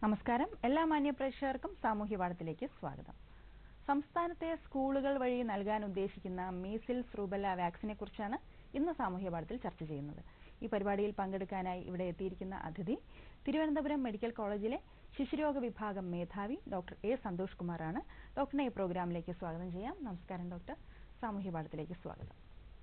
നമസ്കാരം എല്ലാ മാന്യപ്രേക്ഷകർക്കും സാമൂഹ്യ പാഠത്തിലേക്ക് സ്വാഗതം സംസ്ഥാനത്തെ സ്കൂളുകൾ വഴി നൽകാൻ ഉദ്ദേശിക്കുന്ന മീസിൽസ് റൂബല്ല വാക്സിനെ കുറിച്ചാണ് ഇന്ന് സാമൂഹ്യ പാഠത്തിൽ ചർച്ച ചെയ്യുന്നത് ഈ പരിപാടിയിൽ പങ്കെടുക്കാനായി ഇവിടെ എത്തിയിരിക്കുന്ന അതിഥി തിരുവനന്തപുരം മെഡിക്കൽ കോളേജിലെ ശിശുരോഗ വിഭാഗം മേധാവി ഡോക്ടർ എ സന്തോഷ് കുമാറാണ് ഡോക്ടറിനെ ഈ പ്രോഗ്രാമിലേക്ക് സ്വാഗതം ചെയ്യാം നമസ്കാരം ഡോക്ടർ സാമൂഹ്യ പാഠത്തിലേക്ക് സ്വാഗതം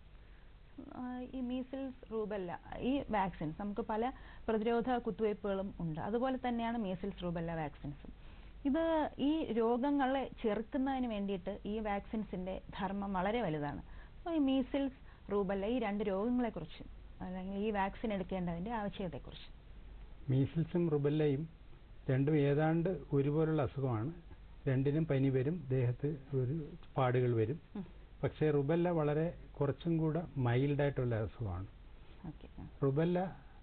ആ, ഈ മീസിൽസ് റൂബല്ല ഈ വാക്സിൻസ് നമുക്ക് പല പ്രതിരോധ കുത്തിവയ്പ്പുകളും ഉണ്ട് അതുപോലെ തന്നെയാണ് മീസിൽസ് റൂബല്ല വാക്സിൻസും ഇത് ഈ രോഗങ്ങളെ ചെറുക്കുന്നതിന് വേണ്ടിയിട്ട് ഈ വാക്സിൻസിന്റെ ധർമ്മം വളരെ വലുതാണ് അപ്പോൾ ഈ മീസിൽസ് റൂബല്ല ഈ രണ്ട് രോഗങ്ങളെക്കുറിച്ച് അല്ലെങ്കിൽ ഈ വാക്സിൻ എടുക്കേണ്ടതിന്റെ ആവശ്യകതയെക്കുറിച്ച് മീസിൽസും റുബല്ലയും രണ്ടും ഏതാണ്ട് ഒരുപോലുള്ള അസുഖമാണ് രണ്ടിനും പനി വരും ദേഹത്ത് ഒരു പാടുകൾ വരും ഉം. പക്ഷേ റുബല്ല വളരെ കുറച്ചും കൂടെ മൈൽഡായിട്ടുള്ള അസുഖമാണ് ഓക്കെ റുബല്ല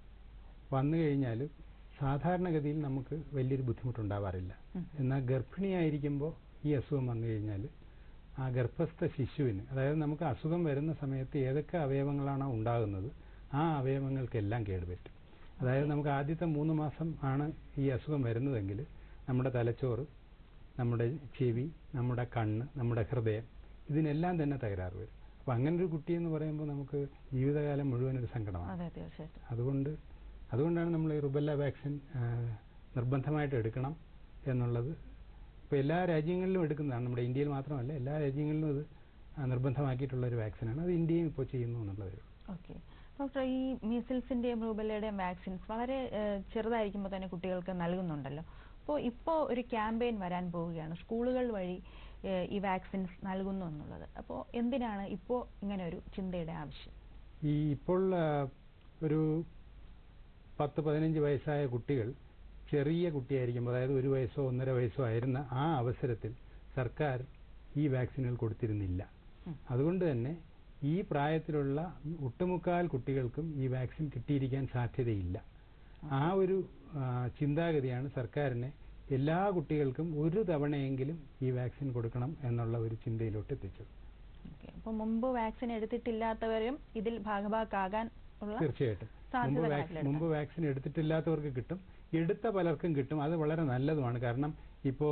വന്നു കഴിഞ്ഞാൽ സാധാരണഗതിയിൽ നമുക്ക് വലിയൊരു ബുദ്ധിമുട്ടുണ്ടാവാറില്ല ഉം. എന്നാൽ ഗർഭിണിയായിരിക്കുമ്പോൾ ഈ അസുഖം വന്നു കഴിഞ്ഞാൽ ആ ഗർഭസ്ഥ ശിശുവിന് അതായത് നമുക്ക് അസുഖം വരുന്ന സമയത്ത് ഏതൊക്കെ അവയവങ്ങളാണോ ഉണ്ടാകുന്നത് ആ അവയവങ്ങൾക്കെല്ലാം കേടുപറ്റും അതായത് നമുക്ക് ആദ്യത്തെ മൂന്ന് മാസം ആണ് ഈ അസുഖം വരുന്നതെങ്കിൽ നമ്മുടെ തലച്ചോറ് നമ്മുടെ ചെവി നമ്മുടെ കണ്ണ് നമ്മുടെ ഹൃദയം ഇതിനെല്ലാം തന്നെ തകരാറ് വരും അപ്പം അങ്ങനെ ഒരു കുട്ടി എന്ന് പറയുമ്പോൾ നമുക്ക് ജീവിതകാലം മുഴുവൻ ഒരു സങ്കടമാണ് അതെ തീർച്ചയായിട്ടും അതുകൊണ്ട് അതുകൊണ്ടാണ് നമ്മൾ ഈ റുബല്ല വാക്സിൻ ആ, നിർബന്ധമായിട്ട് എടുക്കണം എന്നുള്ളത് ഇപ്പോൾ എല്ലാ രാജ്യങ്ങളിലും എടുക്കുന്നതാണ് നമ്മുടെ ഇന്ത്യയിൽ മാത്രമല്ല എല്ലാ രാജ്യങ്ങളിലും ഇത് ആ, നിർബന്ധമാക്കിയിട്ടുള്ള ഒരു വാക്സിനാണ് അത് ഇന്ത്യയും ഇപ്പോൾ ചെയ്യുന്നു എന്നുള്ളത് ഓക്കെ ഡോക്ടർ ഈ മീസിൽസിന്റെയും റൂബല്ലയുടെയും വാക്സിൻസ് വളരെ ഏഹ്, ചെറുതായിരിക്കുമ്പോൾ തന്നെ കുട്ടികൾക്ക് നൽകുന്നുണ്ടല്ലോ അപ്പോൾ ഇപ്പോൾ ഒരു ക്യാമ്പയിൻ വരാൻ പോവുകയാണ് സ്കൂളുകൾ വഴി ഏഹ്, ഈ വാക്സിൻസ് നൽകുന്നു എന്നുള്ളത് അപ്പോൾ എന്തിനാണ് ഇപ്പോൾ ഇങ്ങനെ ഒരു ചിന്തയുടെ ആവശ്യം ഈ ഇപ്പോൾ ആ, ഒരു പത്ത് പതിനഞ്ച് വയസ്സായ കുട്ടികൾ ചെറിയ കുട്ടിയായിരിക്കുമ്പോൾ അതായത് ഒരു വയസ്സോ ഒന്നര വയസ്സോ ആയിരുന്ന ആ അവസരത്തിൽ സർക്കാർ ഈ വാക്സിനുകൾ കൊടുത്തിരുന്നില്ല ഉം. അതുകൊണ്ട് തന്നെ ഈ പ്രായത്തിലുള്ള ഒട്ടുമുക്കാൽ കുട്ടികൾക്കും ഈ വാക്സിൻ കിട്ടിയിരിക്കാൻ സാധ്യതയില്ല ആ ഒരു ആ, ചിന്താഗതിയാണ് സർക്കാരിനെ എല്ലാ കുട്ടികൾക്കും ഒരു തവണയെങ്കിലും ഈ വാക്സിൻ കൊടുക്കണം എന്നുള്ള ഒരു ചിന്തയിലോട്ട് എത്തിച്ചത് ഓക്കെ അപ്പോൾ മുമ്പ് വാക്സിൻ എടുത്തിട്ടില്ലാത്തവരും ഇതിൽ ഭാഗഭാക്കാകാൻ ഉള്ള തീർച്ചയായിട്ടും മുമ്പ് സാധ്യത വാക്സിൻ കണക്കിലെടുക്കാം. മുമ്പ് വാക്സിൻ എടുത്തിട്ടില്ലാത്തവർക്ക് കിട്ടും എടുത്ത പലർക്കും കിട്ടും അത് വളരെ നല്ലതുമാണ് കാരണം ഇപ്പോൾ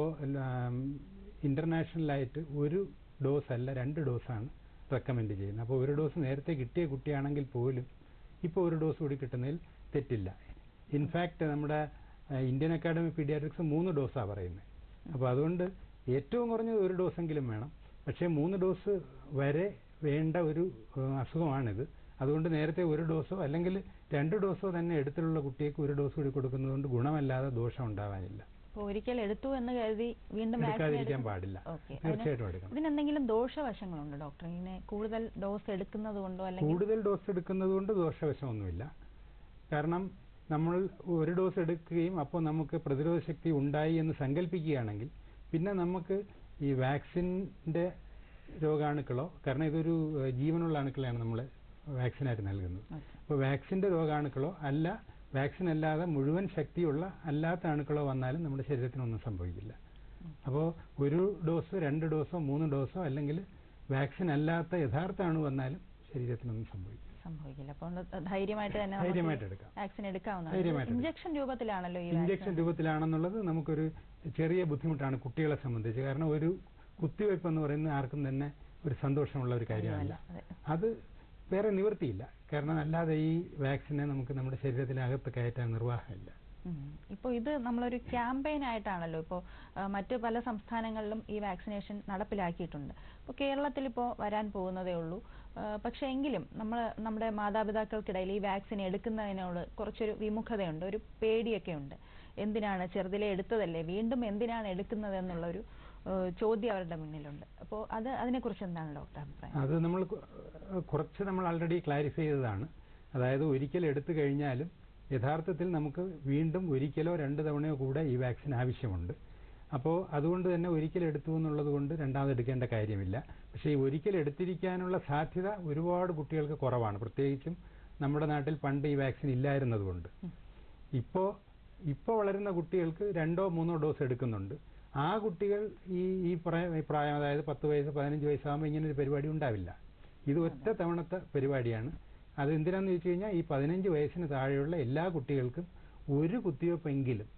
ഇന്റർനാഷണലായിട്ട് ഒരു ഡോസ് അല്ല രണ്ട് ഡോസാണ് റെക്കമെൻഡ് ചെയ്യുന്നത് അപ്പോൾ ഒരു ഡോസ് നേരത്തെ കിട്ടിയ കുട്ടിയാണെങ്കിൽ പോലും ഇപ്പോൾ ഒരു ഡോസ് കൂടി കിട്ടുന്നതിൽ തെറ്റില്ല ഇൻഫാക്ട് നമ്മുടെ ആ, ഇന്ത്യൻ അക്കാഡമി പീഡിയാട്രിക്സ് മൂന്ന് ഡോസാണ് പറയുന്നത് അപ്പോൾ അതുകൊണ്ട് ഏറ്റവും കുറഞ്ഞത് ഒരു ഡോസെങ്കിലും വേണം പക്ഷേ മൂന്ന് ഡോസ് വരെ വേണ്ട ഒരു ആ, അസുഖമാണിത് അതുകൊണ്ട് നേരത്തെ ഒരു ഡോസോ അല്ലെങ്കിൽ രണ്ട് ഡോസോ തന്നെ എടുത്തിട്ടുള്ള കുട്ടിക്ക് ഒരു ഡോസ് കൂടി കൊടുക്കുന്നതുകൊണ്ട് ഗുണമല്ലാതെ ദോഷം ഉണ്ടാവാനില്ല അപ്പോൾ ഒരിക്കൽ എടുത്തു എന്ന് കരുതി വീണ്ടും വാക്സിൻ എടുക്കാതിരിക്കാൻ എടുക്കും- പാടില്ല ഓക്കെ തീർച്ചയായിട്ടും എടുക്കണം ഇതിനെന്തെങ്കിലും ദോഷവശങ്ങളുണ്ടോ ഡോക്ടർ ഇങ്ങനെ കൂടുതൽ ഡോസ് എടുക്കുന്നത് കൊണ്ടോ അല്ലെങ്കിൽ കൂടുതൽ ഡോസ് എടുക്കുന്നത് കൊണ്ട് ദോഷവശമൊന്നുമില്ല കാരണം നമ്മൾ ഒരു ഡോസ് എടുക്കുകയും അപ്പോൾ നമുക്ക് പ്രതിരോധ ശക്തി ഉണ്ടായി എന്ന് സങ്കല്പിക്കുകയാണെങ്കിൽ പിന്നെ നമുക്ക് ഈ വാക്സിൻ്റെ രോഗാണുക്കളോ കാരണം ഇതൊരു ഏഹ്, ജീവനുള്ള അണുക്കളെയാണ് നമ്മൾ വാക്സിനായിട്ട് നൽകുന്നത് ഓക്കെ. അപ്പോൾ വാക്സിൻ്റെ രോഗാണുക്കളോ അല്ല വാക്സിൻ അല്ലാതെ മുഴുവൻ ശക്തിയുള്ള അല്ലാത്ത അണുക്കളോ വന്നാലും നമ്മുടെ ശരീരത്തിനൊന്നും സംഭവിക്കില്ല അപ്പോൾ ഒരു ഡോസ് രണ്ട് ഡോസോ മൂന്ന് ഡോസോ അല്ലെങ്കിൽ വാക്സിൻ അല്ലാത്ത യഥാർത്ഥ അണു വന്നാലും ശരീരത്തിനൊന്നും സംഭവിക്കില്ല സംഭവിക്കില്ല അപ്പോൾ ഒന്ന് ധൈര്യമായിട്ട് തന്നെ നമുക്ക് ധൈര്യമായിട്ട് എടുക്കാം. വാക്സിൻ എടുക്കാവുന്നതാണ് ധൈര്യമായിട്ട് എടുക്കാം. ഇഞ്ചക്ഷൻ രൂപത്തിലാണല്ലോ ഈ ഇഞ്ചക്ഷൻ വാക്സിൻ രൂപത്തിലാണെന്നുള്ളത് നമുക്കൊരു ചെറിയ ബുദ്ധിമുട്ടാണ് കുട്ടികളെ സംബന്ധിച്ച് കാരണം ഒരു കുത്തിവയ്പ്പ് എന്ന് പറയുന്നത് ആർക്കും തന്നെ ഒരു സന്തോഷമുള്ള ഒരു കാര്യമല്ല അതെ. അത് വേറെ നിവൃത്തിയില്ല കാരണം അല്ലാതെ ഈ വാക്സിനെ നമുക്ക് നമ്മുടെ ശരീരത്തിനകത്ത് കയറ്റാൻ നിർവാഹമില്ല ഉം. ഇപ്പോൾ ഇത് നമ്മളൊരു ക്യാമ്പയിൻ ആയിട്ടാണല്ലോ ഇപ്പോൾ മറ്റ് പല സംസ്ഥാനങ്ങളിലും ഈ വാക്സിനേഷൻ നടപ്പിലാക്കിയിട്ടുണ്ട് ഇപ്പോൾ കേരളത്തിൽ ഇപ്പോൾ വരാൻ പോകുന്നതേ ഉള്ളൂ ആ, പക്ഷേ എങ്കിലും നമ്മൾ നമ്മുടെ മാതാപിതാക്കൾക്കിടയിൽ ഈ വാക്സിൻ എടുക്കുന്നതിനോട് കുറച്ചൊരു വിമുഖതയുണ്ട് ഒരു പേടിയൊക്കെ ഉണ്ട് എന്തിനാണ് ചെറുതിലെ എടുത്തതല്ലേ വീണ്ടും എന്തിനാണ് എടുക്കുന്നത് എന്നുള്ളൊരു ആ, ചോദ്യം അവരുടെ മുന്നിലുണ്ട് അപ്പോൾ അത് അതിനെക്കുറിച്ച് എന്താണ് ഡോക്ടർ അഭിപ്രായം അത് നമ്മൾ കു- കുറച്ച് നമ്മൾ ആൾറെഡി ക്ലാരിഫൈ ചെയ്തതാണ് അതായത് ഒരിക്കൽ എടുത്തു കഴിഞ്ഞാലും യഥാർത്ഥത്തിൽ നമുക്ക് വീണ്ടും ഒരിക്കലോ രണ്ട് തവണയോ കൂടെ ഈ വാക്സിൻ ആവശ്യമുണ്ട് അപ്പോൾ അതുകൊണ്ട് തന്നെ ഒരിക്കൽ എടുത്തു എന്നുള്ളത് കൊണ്ട് രണ്ടാമത് എടുക്കേണ്ട കാര്യമില്ല പക്ഷേ ഈ ഒരിക്കൽ എടുത്തിരിക്കാനുള്ള സാധ്യത ഒരുപാട് കുട്ടികൾക്ക് കുറവാണ് പ്രത്യേകിച്ചും നമ്മുടെ നാട്ടിൽ പണ്ട് ഈ വാക്സിൻ ഇല്ലായിരുന്നതുകൊണ്ട് ഇപ്പോൾ ഇപ്പോൾ വളരുന്ന കുട്ടികൾക്ക് രണ്ടോ മൂന്നോ ഡോസ് എടുക്കുന്നുണ്ട് ആ കുട്ടികൾ ഈ ഈ പ്രായ- ഈ പ്രായം അതായത് പത്ത് വയസ്സ് പതിനഞ്ച് വയസ്സാകുമ്പോൾ ഇങ്ങനെ ഒരു പരിപാടി ഉണ്ടാവില്ല ഇത് ഒറ്റ തവണത്തെ പരിപാടിയാണ് അത് എന്തിനാന്ന് ചോദിച്ചു കഴിഞ്ഞാൽ ഈ പതിനഞ്ച് വയസ്സിന് താഴെയുള്ള എല്ലാ കുട്ടികൾക്കും ഒരു കുത്തിവയ്പ്പെങ്കിലും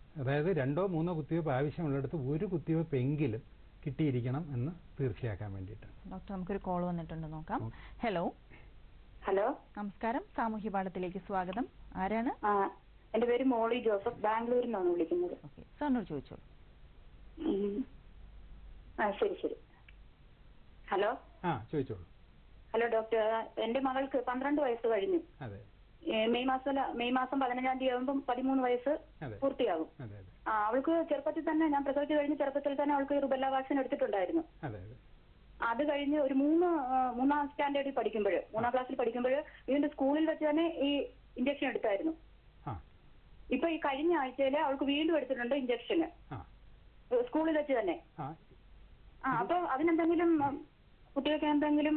അതായത് രണ്ടോ മൂന്നോ കുത്തിവയ്പ്പ് ആവശ്യമുള്ളിടത്ത് ഒരു കുത്തിവയ്പ്പ് എങ്കിലും കിട്ടിയിരിക്കണം എന്ന് തീർച്ചയാക്കാൻ വേണ്ടിയിട്ടാണ് ഡോക്ടർ നമുക്കൊരു കോൾ വന്നിട്ടുണ്ട് നോക്കാം ഓക്കെ. ഹലോ ഹലോ നമസ്കാരം സാമൂഹ്യ പാഠത്തിലേക്ക് സ്വാഗതം ആരാണ് ആ എന്റെ പേര് മോളി ജോസഫ് ബാംഗ്ലൂരിൽ നിന്നാണ് വിളിക്കുന്നത് ഓക്കെ സാറിനോട് ചോദിച്ചോളൂ ഉം. ആ ശരി ശരി ഹലോ ആ ചോദിച്ചോളൂ ഹലോ ഡോക്ടർ എന്റെ മകൾക്ക് പന്ത്രണ്ട് വയസ്സ് കഴിഞ്ഞു അതെ ഏ, മെയ് മാസം മെയ് മാസം പതിനഞ്ചാം തീയതി ആകുമ്പോൾ പതിമൂന്ന് വയസ്സ് അതെ പൂർത്തിയാകും അതെ അതെ ആ അവൾക്ക് ചെറുപ്പത്തിൽ തന്നെ ഞാൻ പ്രസവിച്ച് കഴിഞ്ഞ് ചെറുപ്പത്തിൽ തന്നെ അവൾക്ക് റുബല്ല വാക്സിൻ എടുത്തിട്ടുണ്ടായിരുന്നു അതെ അതെ അത് കഴിഞ്ഞ് ഒരു മൂന്ന് ആ, മൂന്നാം സ്റ്റാൻഡേർഡിൽ പഠിക്കുമ്പോൾ മൂന്നാം ക്ലാസ്സിൽ പഠിക്കുമ്പോൾ വീണ്ടും സ്കൂളിൽ വെച്ച് തന്നെ ഈ ഇഞ്ചക്ഷൻ എടുത്തായിരുന്നു ആ ഇപ്പൊ ഈ കഴിഞ്ഞ ആഴ്ചയിൽ അവൾക്ക് വീണ്ടും എടുത്തിട്ടുണ്ട് ഇഞ്ചക്ഷന് ആ സ്കൂളിൽ വെച്ച് തന്നെ ആ ആ അപ്പൊ അതിനെന്തെങ്കിലും ഉം, കുട്ടികൾക്ക് എന്തെങ്കിലും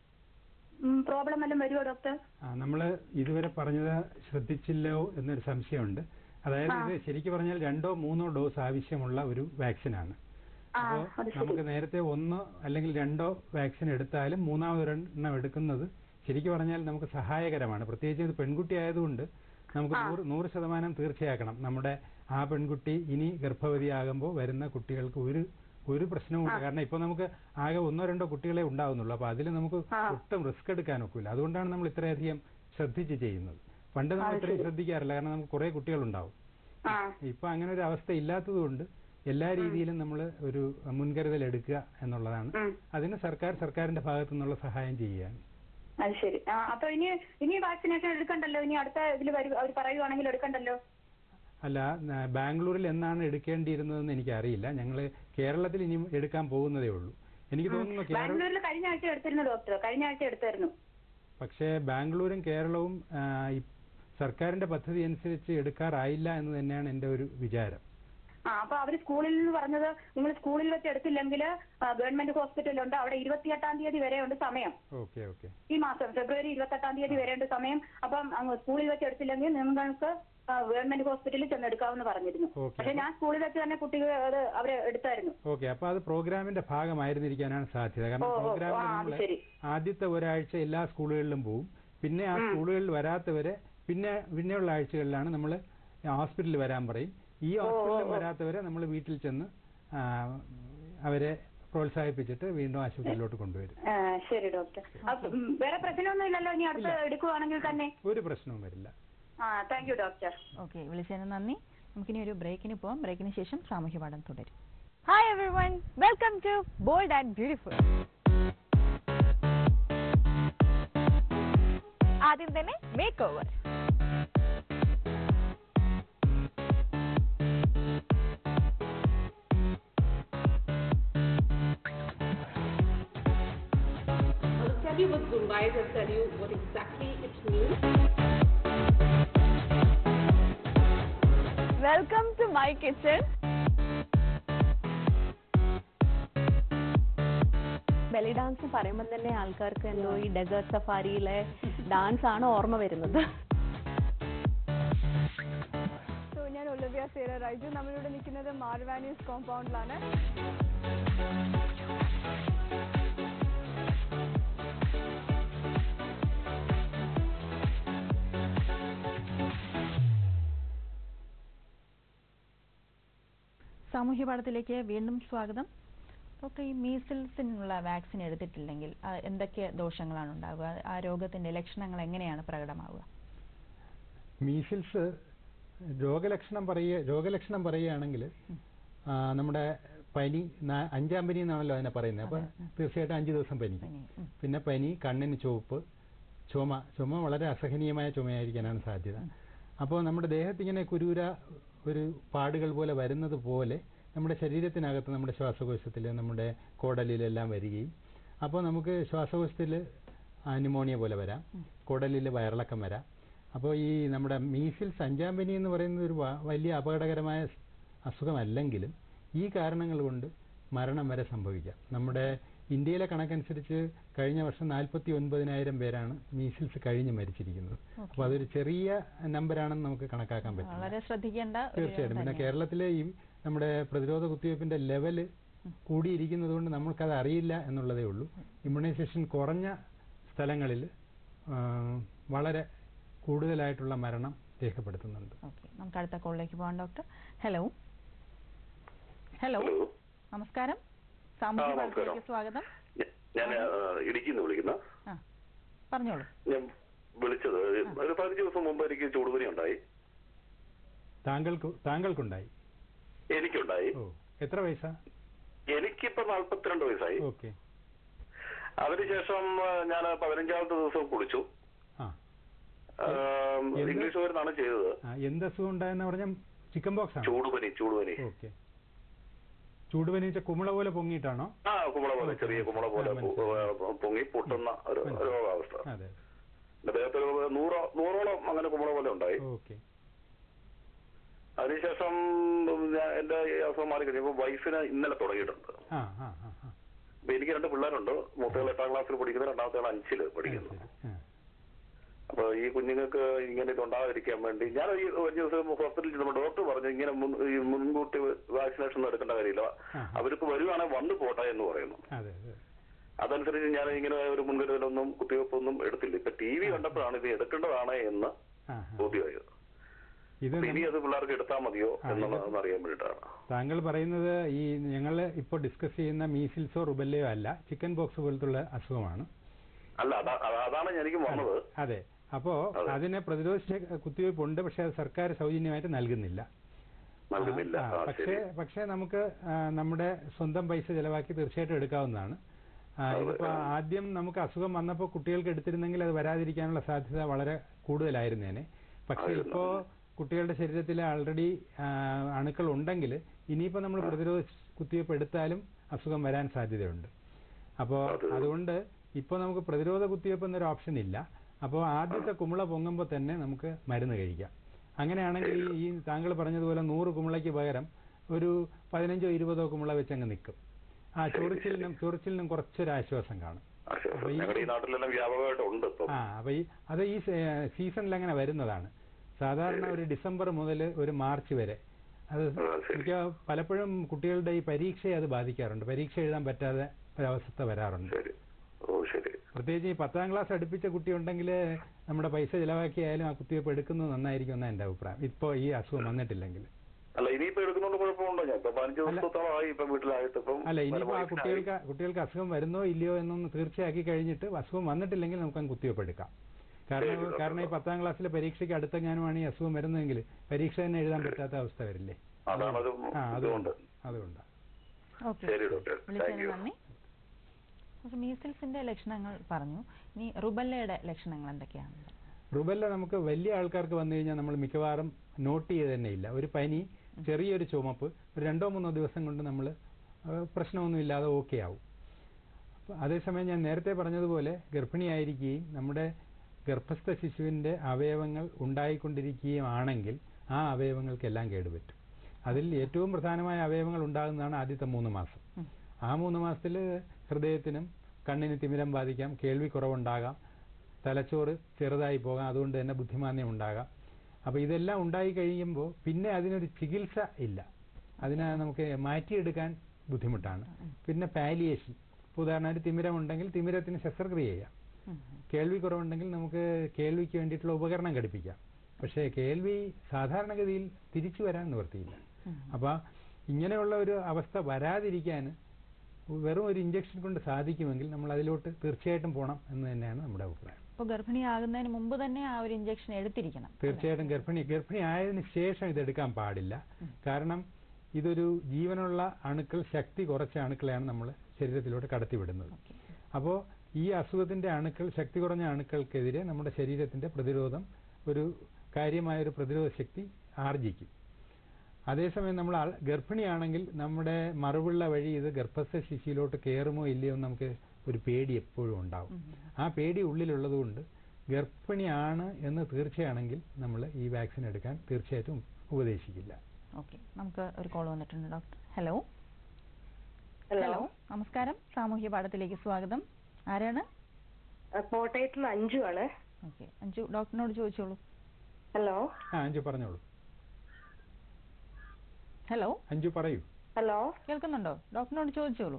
പ്രോബ്ലം വല്ലതും വരുമോ ഡോക്ടർ നമ്മൾ ഇതുവരെ പറഞ്ഞത് ശ്രദ്ധിച്ചില്ലോ എന്നൊരു സംശയമുണ്ട് അതായത് ആ. ഇത് ശരിക്കും പറഞ്ഞാൽ രണ്ടോ മൂന്നോ ഡോസ് ആവശ്യമുള്ള ഒരു വാക്സിനാണ് ആ അപ്പോൾ അത് ശരി നമുക്ക് നേരത്തെ ഒന്നോ അല്ലെങ്കിൽ രണ്ടോ വാക്സിൻ എടുത്താലും മൂന്നാമതൊരെണ്ണം എടുക്കുന്നത് ശരിക്കും പറഞ്ഞാൽ നമുക്ക് സഹായകരമാണ് പ്രത്യേകിച്ച് ഇത് പെൺകുട്ടി ആയതുകൊണ്ട് നമുക്ക് ആ. നൂറ് നൂറ് ശതമാനം തീർച്ചയാക്കണം നമ്മുടെ ആ പെൺകുട്ടി ഇനി ഗർഭവതിയാകുമ്പോൾ വരുന്ന കുട്ടികൾക്ക് ഒരു ഒരു പ്രശ്നവുമില്ല ആ. കാരണം ഇപ്പൊ നമുക്ക് ആകെ ഒന്നോ രണ്ടോ കുട്ടികളെ ഉണ്ടാവുന്നുള്ളൂ അപ്പൊ അതിൽ നമുക്ക് ആ. ഒട്ടും റിസ്ക് എടുക്കാൻ ഒക്കില്ല അതുകൊണ്ടാണ് നമ്മൾ ഇത്രയധികം ശ്രദ്ധിച്ച് ചെയ്യുന്നത് പണ്ട് നമ്മൾ അത് ഇത്രയും ശരി. ശ്രദ്ധിക്കാറില്ല കാരണം നമുക്ക് കുറെ കുട്ടികളുണ്ടാവും ആ ഇപ്പൊ അങ്ങനെ ഒരു അവസ്ഥ ഇല്ലാത്തതുകൊണ്ട് എല്ലാ രീതിയിലും നമ്മൾ ഒരു മുൻകരുതൽ എടുക്കുക എന്നുള്ളതാണ് ഉം. അതിന് സർക്കാർ സർക്കാരിന്റെ ഭാഗത്തു നിന്നുള്ള സഹായം ചെയ്യുകയാണ് അത് ശരി ആ അപ്പൊ ഇനി ഇനി വാക്സിനേഷൻ എടുക്കണ്ടല്ലോ ഇനി അടുത്ത ഇതിൽ വരും അവർ പറയുവാണെങ്കിൽ എടുക്കണ്ടല്ലോ അല്ല ന- ബാംഗ്ലൂരിൽ എന്നാണ് എടുക്കേണ്ടിയിരുന്നതെന്ന് എനിക്കറിയില്ല ഞങ്ങൾ കേരളത്തിൽ ഇനി എടുക്കാൻ പോകുന്നതേ ഉള്ളൂ എനിക്ക് തോന്നുന്നു കേരള ബാംഗ്ലൂരിൽ കഴിഞ്ഞ ആഴ്ച എടുത്തിരുന്നു ഡോക്ടർ കഴിഞ്ഞ ആഴ്ച എടുത്തായിരുന്നു പക്ഷേ ബാംഗ്ലൂരും കേരളവും ആ, ഈ സർക്കാരിന്റെ പദ്ധതി അനുസരിച്ച് എടുക്കാറായില്ല എന്ന് തന്നെയാണ് എന്റെ ഒരു വിചാരം ആ അപ്പൊ അവര് സ്കൂളിൽ നിന്ന് പറഞ്ഞത് നിങ്ങൾ സ്കൂളിൽ വെച്ച് എടുത്തില്ലെങ്കിൽ ഗവൺമെന്റ് ഹോസ്പിറ്റലുണ്ട് അവിടെ ഇരുപത്തിയെട്ടാം തീയതി വരെ ഉണ്ട് സമയം ഓക്കെ ഓക്കെ ഈ മാസം ഫെബ്രുവരി ഇരുപത്തെട്ടാം തീയതി വരെ ഉണ്ട് സമയം അപ്പം അങ്ങ് സ്കൂളിൽ വെച്ച് എടുത്തില്ലെങ്കിൽ നിങ്ങൾക്ക് ഗവൺമെന്റ് ഹോസ്പിറ്റലിൽ ചെന്ന് എടുക്കാമെന്ന് പറഞ്ഞിരുന്നു ഓക്കെ പക്ഷെ ഞാൻ സ്കൂളിൽ വെച്ച് തന്നെ കുട്ടികൾ അത് അവരെ എടുത്തായിരുന്നു ഓക്കെ അപ്പൊ അത് പ്രോഗ്രാമിന്റെ ഭാഗമായിരുന്നിരിക്കാനാണ് സാധ്യത ഓ കാരണം ഓ, ഓ, പ്രോഗ്രാമിൽ ആ, അത് നമ്മൾ ശരി ആദ്യത്തെ ഒരാഴ്ച എല്ലാ സ്കൂളുകളിലും പോവും പിന്നെ ആ ഉം. സ്കൂളുകളിൽ വരാത്തവരെ പിന്നെ പിന്നെയുള്ള ആഴ്ചകളിലാണ് നമ്മൾ ഹോസ്പിറ്റലിൽ വരാൻ പറയും ഈ ഹോസ്പിറ്റലിൽ ഓ, ഓ. വരാത്തവരെ നമ്മൾ വീട്ടിൽ ചെന്ന് ആ, അവരെ പ്രോത്സാഹിപ്പിച്ചിട്ട് വീണ്ടും ആശുപത്രിയിലോട്ട് കൊണ്ടുവരും ആ, ശരി ഡോക്ടർ അപ്പൊ, ഉം, വേറെ പ്രശ്നമൊന്നും ഇല്ലല്ലോ ഇനി അടുത്ത് എടുക്കുവാണെങ്കിൽ തന്നെ ഒരു പ്രശ്നവും വരില്ല ആ താങ്ക് യു ഡോക്ടർ ഓക്കെ വിളിച്ചതിന് നന്ദി നമുക്കിനി ഒരു ബ്രേക്കിന് പോവാം ബ്രേക്കിന് ശേഷം സാമൂഹ്യ പാഠം തുടരും Hi everyone, welcome to Bold and Beautiful. ആദ്യം തന്നെ makeover I'll tell you what Zumba is, I'll tell you what exactly it means. Welcome to my kitchen belly dance പറയുമ്പോൾ തന്നെ ആൾക്കാർക്ക് എന്തോ ഈ ഡെസേർട്ട് സഫാരിയിലെ ഡാൻസ് ആണ് ഓർമ്മ വരുന്നത് സോ ഞാൻ ഒളിവ്യ സേര റൈജു നമ്മളിവിടെ നിൽക്കുന്നത് മാർവാനീസ് കോമ്പൗണ്ടിലാണ് സാമൂഹ്യ പാഠത്തിലേക്ക് വീണ്ടും സ്വാഗതം ഡോക്ടർ ഈ മീസിൽസിനുള്ള വാക്സിൻ എടുത്തിട്ടില്ലെങ്കിൽ ആ, എന്തൊക്കെ ദോഷങ്ങളാണ് ഉണ്ടാവുക ആ രോഗത്തിന്റെ ലക്ഷണങ്ങൾ എങ്ങനെയാണ് പ്രകടമാവുക മീസിൽസ് രോഗലക്ഷണം പറയുക രോഗലക്ഷണം പറയുകയാണെങ്കിൽ നമ്മുടെ പനി നാ- അഞ്ചാം പനി എന്നാണല്ലോ അതിനെ പറയുന്നത് അപ്പൊ അതെ, ഉം. തീർച്ചയായിട്ടും അഞ്ച് ദിവസം പനി പനി, ഉം. പിന്നെ പനി കണ്ണിന് ചുവപ്പ് ചുമ ചുമ വളരെ അസഹനീയമായ ചുമയായിരിക്കാനാണ് സാധ്യത അപ്പോൾ നമ്മുടെ ദേഹത്ത് ഇങ്ങനെ കുരൂര ഒരു പാടുകൾ പോലെ വരുന്നത് പോലെ നമ്മുടെ ശരീരത്തിനകത്ത് നമ്മുടെ ശ്വാസകോശത്തിൽ നമ്മുടെ കുടലിലെല്ലാം വരികയും അപ്പോൾ നമുക്ക് ശ്വാസകോശത്തിൽ ന്യൂമോണിയ പോലെ വരാം കുടലിൽ വയറിളക്കം വരാം അപ്പോൾ ഈ നമ്മുടെ മീസിൽസ് അഞ്ചാം പനി എന്ന് പറയുന്നത് ഒരു വ- വലിയ അപകടകരമായ സ് അസുഖമല്ലെങ്കിലും ഈ കാരണങ്ങൾ കൊണ്ട് മരണം വരെ സംഭവിക്കാം നമ്മുടെ ഇന്ത്യയിലെ കണക്കനുസരിച്ച് കഴിഞ്ഞ വർഷം നാൽപ്പത്തി ഒൻപതിനായിരം പേരാണ് മീസിൽസ് കഴിഞ്ഞ് മരിച്ചിരിക്കുന്നത് അപ്പോൾ അതൊരു ചെറിയ നമ്പറാണെന്ന് നമുക്ക് കണക്കാക്കാൻ പറ്റില്ല വളരെ ശ്രദ്ധിക്കേണ്ട ഒരു തീർച്ചയായിട്ടും പിന്നെ തന്നെയാണ്. കേരളത്തിലെ ഈ നമ്മുടെ പ്രതിരോധ കുത്തിവയ്പ്പിന്റെ ലെവല് കൂടിയിരിക്കുന്നത് കൊണ്ട് നമ്മൾക്കത് അറിയില്ല എന്നുള്ളതേ ഉള്ളൂ ഇമ്മ്യൂണൈസേഷൻ കുറഞ്ഞ സ്ഥലങ്ങളിൽ വളരെ കൂടുതലായിട്ടുള്ള മരണം രേഖപ്പെടുത്തുന്നുണ്ട് ഓക്കെ നമുക്ക് അടുത്ത കോളിലേക്ക് പോകാം ഡോക്ടർ ഹലോ ഹലോ ഹലോ നമസ്കാരം സാമൂഹ്യ ആ, നമസ്കാരം. വാർത്തയിലേക്ക് സ്വാഗതം ഞാൻ ഇടുക്കിന്ന് വിളിക്കുന്ന ആ പറഞ്ഞോളൂ ഞാൻ വിളിച്ചത് ഒരു പതിനഞ്ച് ദിവസം മുമ്പ് എനിക്ക് ചൂടുപനി ഉണ്ടായി താങ്കൾക്ക് താങ്കൾക്കുണ്ടായി എനിക്കുണ്ടായി ഓ എത്ര വയസ്സാ എനിക്കിപ്പോ നാല്പത്തിരണ്ട് വയസ്സായി ഓക്കെ അതിനുശേഷം ഞാൻ പതിനഞ്ചാമത്തെ ദിവസം കുളിച്ചു ആ ആം, എന്ത്? ഇംഗ്ലീഷ് മരുന്നാണ് ചെയ്തത് ആ, എന്ത് അസുഖം ഉണ്ടായെന്ന് പറഞ്ഞാൽ ചിക്കൻ ബോക്സ് ആണ് ചൂടുപനി ചൂടുപനി ഓക്കെ ചൂടുപനി വെച്ച കുമിള പോലെ പൊങ്ങിയിട്ടാണോ ആ കുമ്പള പോലെ ചെറിയ കുമ്പള പോലെ ആ, മനസ്സിലായി. പൊ- പൊങ്ങി പൊട്ടുന്ന ഒരു മനസ്സിലായി. രോഗാവസ്ഥ അതെ എന്റെ ദേഹത്ത് ഒരു നൂറോ നൂറോളം അങ്ങനെ കുമ്പള പോലെ ഉണ്ടായി ഓക്കെ അതിനുശേഷം ഞാൻ എന്റെ ഈ അസുഖം മാറി കഴിഞ്ഞപ്പോ വൈഫിന് ഇന്നലെ തുടങ്ങിയിട്ടുണ്ട് ആ ആ ആ ആ അപ്പൊ എനിക്ക് രണ്ട് പിള്ളേരുണ്ട് മൂത്തയാൾ എട്ടാം ക്ലാസ്സിൽ പഠിക്കുന്നത് രണ്ടാമത്തെ ആൾ അഞ്ചില് പഠിക്കുന്നു ശരി ആ അപ്പൊ ഈ കുഞ്ഞുങ്ങൾക്ക് ഇങ്ങനെ ഇത് ഉണ്ടാകാതിരിക്കാൻ വേണ്ടി ഞാൻ ഈ ഒരു ദിവസം ഹോസ്പിറ്റലിൽ ചെന്നപ്പോൾ ഡോക്ടർ പറഞ്ഞു ഇങ്ങനെ മുൻ- ഈ മുൻകൂട്ടി വാക്സിനേഷൻ ഒന്നും എടുക്കേണ്ട കാര്യമില്ല ആ. അവർക്ക് വരുവാണെങ്കിൽ വന്നു പോട്ടെ എന്ന് പറയുന്നു അതെ അതെ അതനുസരിച്ച് ഞാൻ ഇങ്ങനെ ഒരു മുൻകരുതലൊന്നും കുത്തിവെപ്പൊന്നും എടുത്തില്ല ഇപ്പൊ ടി വി കണ്ടപ്പോഴാണ് ഇത് എടുക്കേണ്ടതാണ് എന്ന് ആ ആ. ബോധ്യമായത് ഇത് അപ്പൊ ഇനി നമ്മ- അത് പിള്ളേർക്ക് എടുത്താൽ മതിയോ ആ, എന്നുള്ളതെന്ന് അറിയാൻ വേണ്ടിയിട്ടാണ് താങ്കൾ പറയുന്നത് ഈ ഞങ്ങൾ ഇപ്പോൾ ഡിസ്കസ് ചെയ്യുന്ന മീസിൽസോ റുബല്ലയോ അല്ല ചിക്കൻ ബോക്സ് പോലത്തുള്ള അസുഖമാണ് അല്ല അതാ- അതാ- അതാണ് എനിക്ക് വന്നത് അതെ അപ്പോ അതെ. അതിനെ പ്രതിരോധിച്ച കുത്തിവയ്പ് ഉണ്ട് പക്ഷെ അത് സർക്കാർ സൗജന്യമായിട്ട് നൽകുന്നില്ല നൽകുന്നില്ല ആ, ആ പക്ഷേ ശരി പക്ഷേ നമുക്ക് ആ, നമ്മുടെ സ്വന്തം പൈസ ചെലവാക്കി തീർച്ചയായിട്ടും എടുക്കാവുന്നതാണ് ആ, അതെ, ഇതിപ്പോ ആ. ആദ്യം നമുക്ക് അസുഖം വന്നപ്പോൾ കുട്ടികൾക്ക് എടുത്തിരുന്നെങ്കിൽ അത് വരാതിരിക്കാനുള്ള സാധ്യത വളരെ കൂടുതലായിരുന്നേനെ പക്ഷെ ആയിരുന്നു. ഇപ്പോ കുട്ടികളുടെ ശരീരത്തിൽ ആൾറെഡി അണുക്കൾ ഉണ്ടെങ്കിൽ ഇനിയിപ്പോ നമ്മൾ പ്രതിരോധ കുത്തിവയ്പ് എടുത്താലും അസുഖം വരാൻ സാധ്യതയുണ്ട് അപ്പോൾ അത് അതുകൊണ്ട് ഇപ്പോൾ നമുക്ക് പ്രതിരോധ കുത്തിവയ്പ് എന്നൊരു ഓപ്ഷൻ ഇല്ല അപ്പോൾ ആദ്യത്തെ കുമിള പൊങ്ങുമ്പോൾ തന്നെ നമുക്ക് മരുന്ന് കഴിക്കാം അങ്ങനെയാണെങ്കിൽ ഈ- ഈ താങ്കൾ പറഞ്ഞതുപോലെ നൂറ് കുമിളയ്ക്ക് പകരം ഒരു പതിനഞ്ചോ ഇരുപതോ കുമിള വെച്ച് അങ്ങ് നിൽക്കും ആ ചൊറിച്ചിലിനും ചൊറിച്ചിലിനും കുറച്ചൊരു ആശ്വാസം കാണും ആശ്വാസം. അപ്പൊ ഈ- ഞങ്ങളുടെ ഈ നാട്ടിലെല്ലാം വ്യാപകമായിട്ട് ഉണ്ട് ഇപ്പം ആ അപ്പൊ ഈ അത് ഈ സീസണിൽ അങ്ങനെ വരുന്നതാണ് സാധാരണ ഒരു ഡിസംബർ മുതൽ ഒരു മാർച്ച് വരെ അത് ആ, ശരി. മിക്ക പലപ്പോഴും കുട്ടികളുടെ ഈ പരീക്ഷയെ അത് ബാധിക്കാറുണ്ട് പരീക്ഷ എഴുതാൻ പറ്റാതെ ഒരവസ്ഥ വരാറുണ്ട് ശരി ഓ ശരി പ്രത്യേകിച്ച് ഈ പത്താം ക്ലാസ് അടുപ്പിച്ച കുട്ടി ഉണ്ടെങ്കിൽ നമ്മുടെ പൈസ ചിലവാക്കിയായാലും ആ കുത്തിവയ്പ്പ് എടുക്കുന്നത് നന്നായിരിക്കും എന്നാണ് എൻ്റെ അഭിപ്രായം ഇപ്പോൾ ഈ അസുഖം വന്നിട്ടില്ലെങ്കിൽ അല്ല ഇനിയിപ്പോ എടുക്കുന്നോണ്ട് കുഴപ്പമുണ്ടോ ഞാൻ ഇപ്പൊ പതിനഞ്ച് ദിവസത്തോളമായി ഇപ്പൊ വീട്ടിലായിട്ട് ഇപ്പം അല്ല ഇനിയിപ്പോൾ ആ വൈഫിനായി. കുട്ടികൾക്ക് കുട്ടികൾക്ക് അസുഖം വരുന്നോ ഇല്ലയോ എന്നൊന്ന് തീർച്ചയാക്കി കഴിഞ്ഞിട്ട് അസുഖം വന്നിട്ടില്ലെങ്കിൽ നമുക്ക് അങ്ങ് കുത്തിവയ്പ്പ് എടുക്കാം കാരണം ശരി, ഡോക്ടർ. കാരണം ഈ പത്താം ക്ലാസ്സിലെ പരീക്ഷയ്ക്ക് അടുത്തെങ്ങാനുമാണ് ഈ അസുഖം വരുന്നതെങ്കിൽ പരീക്ഷ തന്നെ എഴുതാൻ പറ്റാത്ത അവസ്ഥ വരില്ലേ അതാണ് അത് ആ ഇതുകൊണ്ട് അതുകൊണ്ട് അതുകൊണ്ടാണ് ഓക്കെ ശരി ഡോക്ടർ താങ്ക് വിളിച്ചതിന് യു നന്ദി ഡോക്ടർ മീസിൽസിന്റെ ലക്ഷണങ്ങൾ പറഞ്ഞു ഇനി റുബല്ലയുടെ ലക്ഷണങ്ങൾ എന്തൊക്കെയാണ് റുബല്ല നമുക്ക് വലിയ ആൾക്കാർക്ക് വന്നു കഴിഞ്ഞാൽ നമ്മൾ മിക്കവാറും നോട്ട് ചെയ്ത് തന്നെ ഇല്ല ഒരു പനി ചെറിയൊരു ചുമപ്പ് ഒരു രണ്ടോ മൂന്നോ ദിവസം കൊണ്ട് നമ്മൾ പ്രശ്നമൊന്നും ഇല്ലാതെ ഓക്കെ ആവും അപ്പൊ അതേസമയം ഞാൻ നേരത്തെ പറഞ്ഞതുപോലെ ഗർഭിണിയായിരിക്കുകയും നമ്മുടെ ഗർഭസ്ഥ ശിശുവിന്റെ അവയവങ്ങൾ ഉണ്ടായിക്കൊണ്ടിരിക്കുകയും ആണെങ്കിൽ ആ അവയവങ്ങൾക്കെല്ലാം കേടുപറ്റും അതിൽ ഏറ്റവും പ്രധാനമായ അവയവങ്ങൾ ഉണ്ടാകുന്നതാണ് ആദ്യത്തെ മൂന്ന് മാസം ഉം. ആ മൂന്ന് മാസത്തിൽ ഹൃദയത്തിനും കണ്ണിന് തിമിരം ബാധിക്കാം കേൾവി കുറവുണ്ടാകാം തലച്ചോറ് ചെറുതായി പോകാം അതുകൊണ്ട് തന്നെ ബുദ്ധിമാന്യം ഉണ്ടാകാം അപ്പോൾ ഇതെല്ലാം ഉണ്ടായി കഴിയുമ്പോൾ പിന്നെ അതിനൊരു ചികിത്സ ഇല്ല അതിനെ നമുക്ക് മാറ്റിയെടുക്കാൻ ബുദ്ധിമുട്ടാണ് പിന്നെ പാലിയേഷൻ ഇപ്പോൾ ഉദാഹരണമായിട്ട് തിമിരമുണ്ടെങ്കിൽ തിമിരത്തിന് ശസ്ത്രക്രിയ ചെയ്യാം ഉം. കേൾവി കുറവുണ്ടെങ്കിൽ നമുക്ക് കേൾവിക്ക് വേണ്ടിയിട്ടുള്ള ഉപകരണം ഘടിപ്പിക്കാം പക്ഷേ കേൾവി സാധാരണഗതിയിൽ തിരിച്ചു വരാൻ നിവൃത്തിയില്ല ഉം. അപ്പൊ ഇങ്ങനെയുള്ള ഒരു അവസ്ഥ വരാതിരിക്കാൻ വെറും ഒരു ഇഞ്ചക്ഷൻ കൊണ്ട് സാധിക്കുമെങ്കിൽ നമ്മൾ അതിലോട്ട് തീർച്ചയായിട്ടും പോകണം എന്ന് തന്നെയാണ് നമ്മുടെ അഭിപ്രായം ഇപ്പോൾ ഗർഭിണിയാകുന്നതിന് മുമ്പ് തന്നെ ആ ഒരു ഇഞ്ചക്ഷൻ എടുത്തിരിക്കണം തീർച്ചയായിട്ടും ഗർഭിണി ഗർഭിണി ആയതിനു ശേഷം ഇത് എടുക്കാൻ പാടില്ല കാരണം ഇതൊരു ജീവനുള്ള അണുക്കൾ ശക്തി കുറച്ച അണുക്കളെയാണ് നമ്മൾ ശരീരത്തിലോട്ട് കടത്തിവിടുന്നത് ഓക്കെ അപ്പോൾ ഈ അസുഖത്തിന്റെ അണുക്കൾ ശക്തി കുറഞ്ഞ അണുക്കൾക്കെതിരെ നമ്മുടെ ശരീരത്തിന്റെ പ്രതിരോധം ഒരു കാര്യമായ ഒരു പ്രതിരോധ ശക്തി ആർജിക്കും അതേസമയം നമ്മൾ ആൾ- ഗർഭിണിയാണെങ്കിൽ നമ്മുടെ മറുപിള്ള വഴി ഇത് ഗർഭസ്ഥ ശിശുവിലോട്ട് കയറുമോ ഇല്ലയോ എന്ന് നമുക്ക് ഒരു പേടി എപ്പോഴും ഉണ്ടാവും ആ പേടി ഉള്ളിലുള്ളതുകൊണ്ട് ഗർഭിണിയാണ് എന്ന് തീർച്ചയാണെങ്കിൽ നമ്മൾ ഈ വാക്സിൻ എടുക്കാൻ തീർച്ചയായിട്ടും ഉപദേശിക്കില്ല ഓക്കെ നമുക്ക് ഒരു കോൾ വന്നിട്ടുണ്ട് ഡോക്ടർ ഹലോ ഹലോ നമസ്കാരം സാമൂഹ്യ പാഠത്തിലേക്ക് സ്വാഗതം ആരാണ് കോട്ടയത്ത് നിന്ന് അഞ്ചു ആണ് ഓക്കെ അഞ്ചു ഡോക്ടറിനോട് ചോദിച്ചോളൂ ഹലോ ആ അഞ്ചു പറഞ്ഞോളൂ ഹലോ അഞ്ചു പറയൂ ഹലോ കേൾക്കുന്നുണ്ടോ ഡോക്ടറിനോട് ചോദിച്ചോളൂ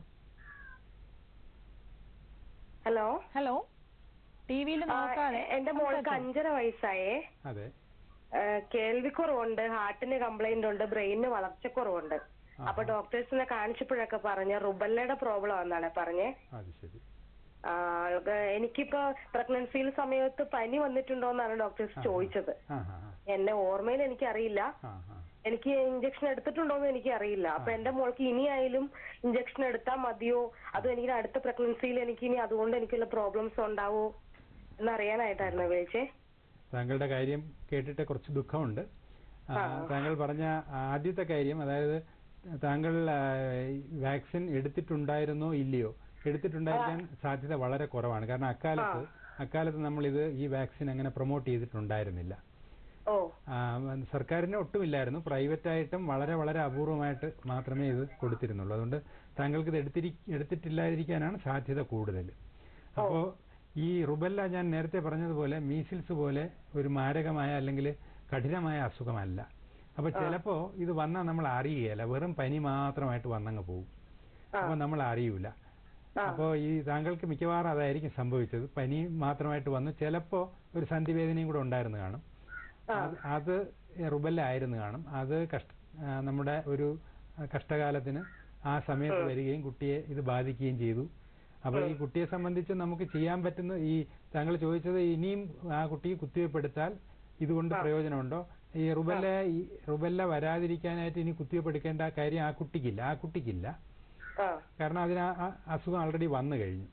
ഹലോ ഹലോ ടി വിയിൽ ആ, നോക്കാതെ എന്റെ മോൾക്ക് സംസാരിച്ചോളൂ. അഞ്ചര വയസ്സായേ അതെ ആ, കേൾവിക്കുറവുണ്ട് ഹാർട്ടിന് കംപ്ലൈന്റ് ഉണ്ട് ബ്രെയിനിന് വളർച്ചക്കുറവുണ്ട് അപ്പൊ ഡോക്ടേഴ്സിനെ കാണിച്ചപ്പോഴൊക്കെ പറഞ്ഞ റുബല്ലയുടെ പ്രോബ്ലം ആണെന്നാണ് പറഞ്ഞേ അത് ശരി ആ, ആൾക്ക് എനിക്കിപ്പോ പ്രഗ്നൻസിയിൽ സമയത്ത് പനി വന്നിട്ടുണ്ടോന്നാണ് ഡോക്ടേഴ്സ് ചോദിച്ചത് ആ ആ ആ. എന്നെ ഓർമ്മയിൽ എനിക്കറിയില്ല ആ ആ എനിക്ക് ഇഞ്ചക്ഷൻ എടുത്തിട്ടുണ്ടോന്ന് എനിക്ക് അറിയില്ല അപ്പൊ എന്റെ മോൾക്ക് ഇനിയായാലും ഇഞ്ചക്ഷൻ എടുത്താൽ മതിയോ അതോ എനിക്ക് അടുത്ത പ്രഗ്നൻസിയിൽ എനിക്ക് ഇനി അതുകൊണ്ട് എനിക്കുള്ള പ്രോബ്ലംസ് ഉണ്ടാവോ എന്നറിയാനായിട്ടായിരുന്നു വിളിച്ചേ താങ്കളുടെ കാര്യം കേട്ടിട്ട് കുറച്ച് ദുഃഖമുണ്ട് ആ, താങ്കൾ പറഞ്ഞ ആദ്യത്തെ കാര്യം അതായത് താങ്കൾ ആ, വാക്സിൻ എടുത്തിട്ടുണ്ടായിരുന്നോ ഇല്ലയോ എടുത്തിട്ടുണ്ടായിരിക്കാൻ സാധ്യത വളരെ കുറവാണ് കാരണം അക്കാലത്ത് അക്കാലത്ത് നമ്മൾ ഇത് ഈ വാക്സിൻ അങ്ങനെ പ്രൊമോട്ട് ചെയ്തിട്ടുണ്ടായിരുന്നില്ല ഓ ആ, സർക്കാരിന് ഒട്ടുമില്ലായിരുന്നു പ്രൈവറ്റ് ആയിട്ടും വളരെ വളരെ അപൂർവമായിട്ട് മാത്രമേ ഇത് കൊടുത്തിരുന്നുള്ളൂ അതുകൊണ്ട് താങ്കൾക്ക് ഇത് എടുത്തിരി എടുത്തിട്ടില്ലാതിരിക്കാനാണ് സാധ്യത കൂടുതൽ അപ്പോ ഈ റുബല്ല ഞാൻ നേരത്തെ പറഞ്ഞതുപോലെ മീസിൽസ് പോലെ ഒരു മാരകമായ അല്ലെങ്കിൽ കഠിനമായ അസുഖമല്ല അപ്പൊ ചിലപ്പോ ഇത് വന്നാൽ നമ്മൾ അറിയുകയില്ല വെറും പനി മാത്രമായിട്ട് വന്നങ്ങ് പോകും അപ്പൊ നമ്മൾ അറിയൂല അപ്പോ ഈ താങ്കൾക്ക് മിക്കവാറും അതായിരിക്കും സംഭവിച്ചത് പനി മാത്രമായിട്ട് വന്നു ചിലപ്പോ ഒരു സന്ധിവേദനയും കൂടെ ഉണ്ടായിരുന്നു കാണും അത് അത് റുബല്ല ആയിരുന്നു കാണും അത് കഷ്ട ആ, നമ്മുടെ ഒരു കഷ്ടകാലത്തിന് ആ സമയത്ത് വരികയും കുട്ടിയെ ഇത് ബാധിക്കുകയും ചെയ്തു അപ്പോൾ ഈ കുട്ടിയെ സംബന്ധിച്ച് നമുക്ക് ചെയ്യാൻ പറ്റുന്ന ഈ താങ്കൾ ചോദിച്ചത് ഇനിയും ആ കുട്ടിയെ കുത്തിവെപ്പെടുത്താൽ ഇതുകൊണ്ട് പ്രയോജനമുണ്ടോ ഈ റുബല്ല ഈ റുബല്ല വരാതിരിക്കാനായിട്ട് ഇനി കുത്തിവെപ്പെടുക്കേണ്ട കാര്യം ആ കുട്ടിക്കില്ല ആ കുട്ടിക്കില്ല ആ കാരണം അതിന് ആ- ആ അസുഖം ആൾറെഡി വന്നു കഴിഞ്ഞു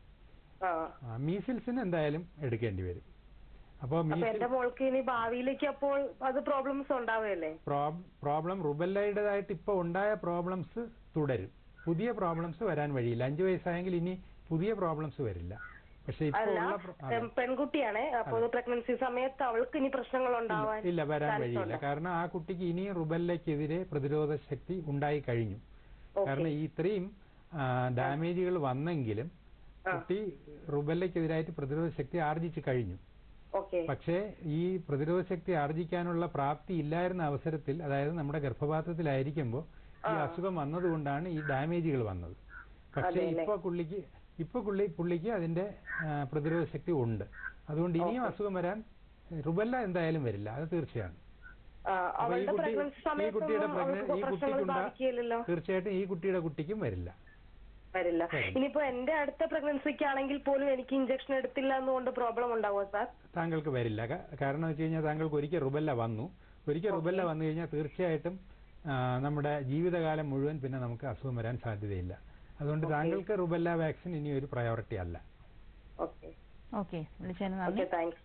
ആ മീസിൽസിന് എന്തായാലും എടുക്കേണ്ടി വരും അപ്പോൾ അപ്പൊ മീസിൽ എന്റെ മോൾക്ക് ഇനി ഭാവിയിലേക്ക് അപ്പോൾ അത് പ്രോബ്ലംസ് ഉണ്ടാവുകയല്ലേ പ്രോബ്ലം റുബല്ലയുടേതായിട്ട് ഇപ്പോൾ ഉണ്ടായ പ്രോബ്ലംസ് തുടരും പുതിയ പ്രോബ്ലംസ് വരാൻ വഴിയില്ല അഞ്ചു വയസ്സായെങ്കിൽ ഇനി പുതിയ പ്രോബ്ലംസ് വരില്ല പക്ഷെ ഇപ്പോൾ അല്ല ഉള്ള pro- അതെ. ഉം, പെൺകുട്ടിയാണേ അപ്പൊ പ്രഗ്നൻസി സമയത്ത് അവൾക്ക് ഇനി പ്രശ്നങ്ങൾ ഉണ്ടാവാൻ ഇല്ല വരാൻ chance വഴിയില്ല ഉണ്ട്. കാരണം ആ കുട്ടിക്ക് ഇനിയും റുബല്ലയ്ക്കെതിരെ പ്രതിരോധ ശക്തി ഉണ്ടായി കഴിഞ്ഞു Okay. കാരണം ഈ ഇത്രയും ഡാമേജുകൾ വന്നെങ്കിലും കുട്ടി റുബല്ലയ്ക്കെതിരായിട്ട് പ്രതിരോധ ശക്തി ആർജിച്ചു കഴിഞ്ഞു ഓക്കെ പക്ഷേ ഈ പ്രതിരോധ ശക്തി ആർജിക്കാനുള്ള പ്രാപ്തി ഇല്ലായിരുന്ന അവസരത്തിൽ അതായത് നമ്മുടെ ഗർഭപാത്രത്തിലായിരിക്കുമ്പോൾ ഈ അസുഖം വന്നതുകൊണ്ടാണ് ഈ ഡാമേജുകൾ വന്നത് പക്ഷേ ഇപ്പൊ പുള്ളിക്ക് ഇപ്പൊ പുള്ളി പുള്ളിക്ക് അതിന്റെ ആ, പ്രതിരോധ ശക്തി ഉണ്ട് അതുകൊണ്ട് ഇനിയും അസുഖം വരാൻ റുബല്ല എന്തായാലും വരില്ല അത് തീർച്ചയാണ് അപ്പൊ ഈ അവളുടെ കുട്ടി പ്രഗ്നൻസി ഈ കുട്ടിയുടെ സമയത്തൊന്നും പ്രഗ്ന- അവൾക്ക് ഈ പ്രശ്നങ്ങൾ കുട്ടിക്കുണ്ടാ ബാധിക്കില്ലല്ലോ തീർച്ചയായിട്ടും ഈ കുട്ടിയുടെ കുട്ടിക്കും വരില്ല വരില്ല വരില്ല. ഇനിയിപ്പോ എന്റെ അടുത്ത പ്രഗ്നൻസിക്ക് ആണെങ്കിൽ പോലും എനിക്ക് ഇഞ്ചക്ഷൻ എടുത്തില്ല എന്നുകൊണ്ട് പ്രോബ്ലം ഉണ്ടാവുമോ സാർ താങ്കൾക്ക് വരില്ല ക- കാരണം വെച്ച് കഴിഞ്ഞാൽ താങ്കൾക്ക് ഒരിക്കൽ റുബല്ല വന്നു ഒരിക്കൽ റുബല്ല വന്നു കഴിഞ്ഞാൽ തീർച്ചയായിട്ടും ആ, നമ്മുടെ ജീവിതകാലം മുഴുവൻ പിന്നെ നമുക്ക് അസുഖം വരാൻ സാധ്യതയില്ല അതുകൊണ്ട് താങ്കൾക്ക് റുബല്ല വാക്സിൻ ഇനി ഒരു പ്രയോറിറ്റി അല്ല ഓക്കെ ഓക്കെ വിളിച്ചതിന് നന്ദി ഓക്കെ താങ്ക്സ്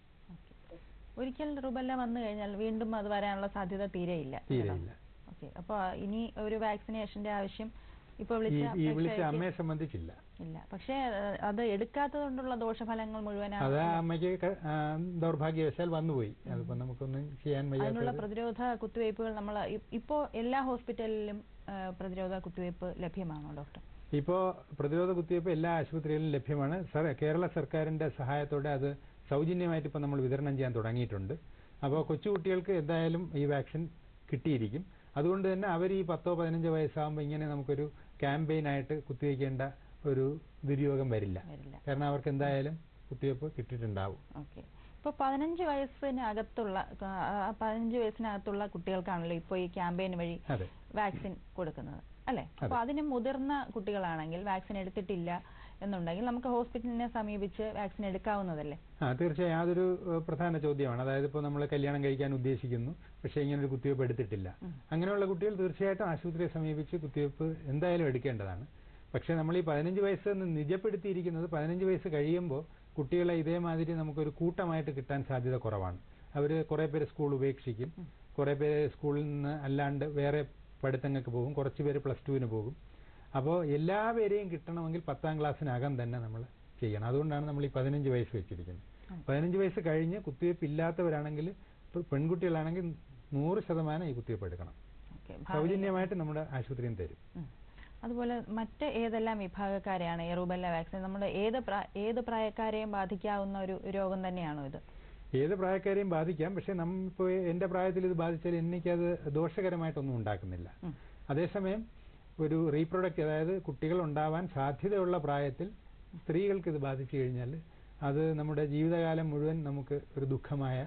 ഒരിക്കൽ റുബല്ല വന്നു കഴിഞ്ഞാൽ വീണ്ടും അത് വരാനുള്ള സാധ്യത തീരെയില്ല തീരെയില്ല ഓക്കെ അപ്പൊ ഇനി ഒരു വാക്സിനേഷന്റെ ആവശ്യം ഇപ്പൊ ഈ വിളിച്ച ഈ വിളിച്ച അപേക്ഷയ്ക്ക് അമ്മയെ സംബന്ധിച്ചില്ല ഇല്ല പക്ഷേ ഏഹ്, അത് എടുക്കാത്തത് കൊണ്ടുള്ള ദോഷഫലങ്ങൾ മുഴുവനാണ് അത് ആ അമ്മയ്ക്ക് ക- ആ, ദൗർഭാഗ്യവശാൽ വന്നുപോയി അതിപ്പോ നമുക്കൊന്നും ചെയ്യാൻ അതിനുള്ള വയ്യാത്ത പ്രതിരോധ കുത്തിവയ്പ്പുകൾ നമ്മൾ ഇപ്പോ എല്ലാ ഹോസ്പിറ്റലിലും ഏഹ്, പ്രതിരോധ കുത്തിവയ്പ്പ് ലഭ്യമാണോ ഡോക്ടർ ഇപ്പോ പ്രതിരോധ കുത്തിവയ്പ്പ് എല്ലാ ആശുപത്രികളിലും ലഭ്യമാണ് സർ- കേരള സർക്കാരിന്റെ സഹായത്തോടെ അത് സൗജന്യമായിട്ട് ഇപ്പൊ നമ്മൾ വിതരണം ചെയ്യാൻ തുടങ്ങിയിട്ടുണ്ട് അപ്പോൾ കൊച്ചുകുട്ടികൾക്ക് എന്തായാലും ഈ വാക്സിൻ കിട്ടിയിരിക്കും അതുകൊണ്ട് തന്നെ അവർ ഈ പത്തോ പതിനഞ്ചോ വയസ്സാകുമ്പോൾ ഇങ്ങനെ നമുക്കൊരു ക്യാമ്പയിൻ ആയിട്ട് കുത്തിവയ്ക്കേണ്ട ഒരു ദുര്യോഗം വരില്ല വരില്ല കാരണം അവർക്ക് എന്തായാലും കുത്തിവയ്പ്പ് കിട്ടിയിട്ടുണ്ടാവും ഓക്കെ ഇപ്പൊ പതിനഞ്ച് വയസ്സിനകത്തുള്ള ആ, പതിനഞ്ച് വയസ്സിനകത്തുള്ള കുട്ടികൾക്കാണല്ലോ ഇപ്പൊ ഈ ക്യാമ്പയിൻ വഴി അതെ വാക്സിൻ കൊടുക്കുന്നത് അല്ലെ അപ്പൊ അതിന് മുതിർന്ന കുട്ടികളാണെങ്കിൽ വാക്സിൻ എടുത്തിട്ടില്ല എന്നുണ്ടെങ്കിൽ നമുക്ക് ഹോസ്പിറ്റലിനെ സമീപിച്ച് വാക്സിൻ എടുക്കാവുന്നതല്ലേ ആ തീർച്ചയായും അതൊരു ഏഹ്, പ്രധാന ചോദ്യമാണ് അതായത് ഇപ്പോൾ നമ്മൾ കല്യാണം കഴിക്കാൻ ഉദ്ദേശിക്കുന്നു പക്ഷേ ഇങ്ങനെ ഒരു കുത്തിവയ്പ്പ് എടുത്തിട്ടില്ല അങ്ങനെയുള്ള കുട്ടികൾ തീർച്ചയായിട്ടും ആശുപത്രിയെ സമീപിച്ച് കുത്തിവയ്പ്പ് എന്തായാലും എടുക്കേണ്ടതാണ് പക്ഷേ നമ്മൾ ഈ പതിനഞ്ച് വയസ്സ് എന്ന് നിജപ്പെടുത്തിയിരിക്കുന്നത് പതിനഞ്ച് വയസ്സ് കഴിയുമ്പോൾ കുട്ടികളെ ഇതേമാതിരി നമുക്കൊരു കൂട്ടമായിട്ട് കിട്ടാൻ സാധ്യത കുറവാണ് അവർ കുറേ പേര് സ്കൂൾ ഉപേക്ഷിക്കും കുറേ പേര് സ്കൂളിൽ നിന്ന് അല്ലാണ്ട് വേറെ പഠിത്തങ്ങൾക്ക് പോകും കുറച്ച് പേര് പ്ലസ് ടുവിന് പോകും അപ്പോൾ എല്ലാവരെയും കിട്ടണമെങ്കിൽ പത്താം ക്ലാസ്സിനകം തന്നെ നമ്മൾ ചെയ്യണം അതുകൊണ്ടാണ് നമ്മൾ ഈ പതിനഞ്ച് വയസ്സ് വെച്ചിരിക്കുന്നത് പതിനഞ്ച് വയസ്സ് കഴിഞ്ഞ് കുത്തിവയ്പ്പ് ഇല്ലാത്തവരാണെങ്കിൽ ഇപ്പൊ പെൺകുട്ടികളാണെങ്കിൽ നൂറ് ശതമാനം ഈ കുത്തിവയ്പ്പ് എടുക്കണം ഓക്കെ സൗജന്യമായിട്ട് നമ്മുടെ ആശുപത്രിയിൽ തരും അതുപോലെ മറ്റ് ഏതെല്ലാം വിഭാഗക്കാരെയാണ് ഈ റുബെല്ല വാക്സിൻ നമ്മുടെ ഏത് പ്രാ- ഏത് പ്രായക്കാരെയും ബാധിക്കാവുന്ന ഒരു രോഗം തന്നെയാണോ ഇത് ഏത് പ്രായക്കാരെയും ബാധിക്കാം പക്ഷെ നമ്മിപ്പോൾ എൻ്റെ പ്രായത്തിൽ ഇത് ബാധിച്ചാൽ എനിക്കത് ദോഷകരമായിട്ടൊന്നും ഉണ്ടാക്കുന്നില്ല ഉം. അതേസമയം ഒരു റീപ്രൊഡക്റ്റ് അതായത് കുട്ടികൾ ഉണ്ടാവാൻ സാധ്യതയുള്ള പ്രായത്തിൽ സ്ത്രീകൾക്ക് ഇത് ബാധിച്ചു കഴിഞ്ഞാൽ അത് നമ്മുടെ ജീവിതകാലം മുഴുവൻ നമുക്ക് ഒരു ദുഃഖമായ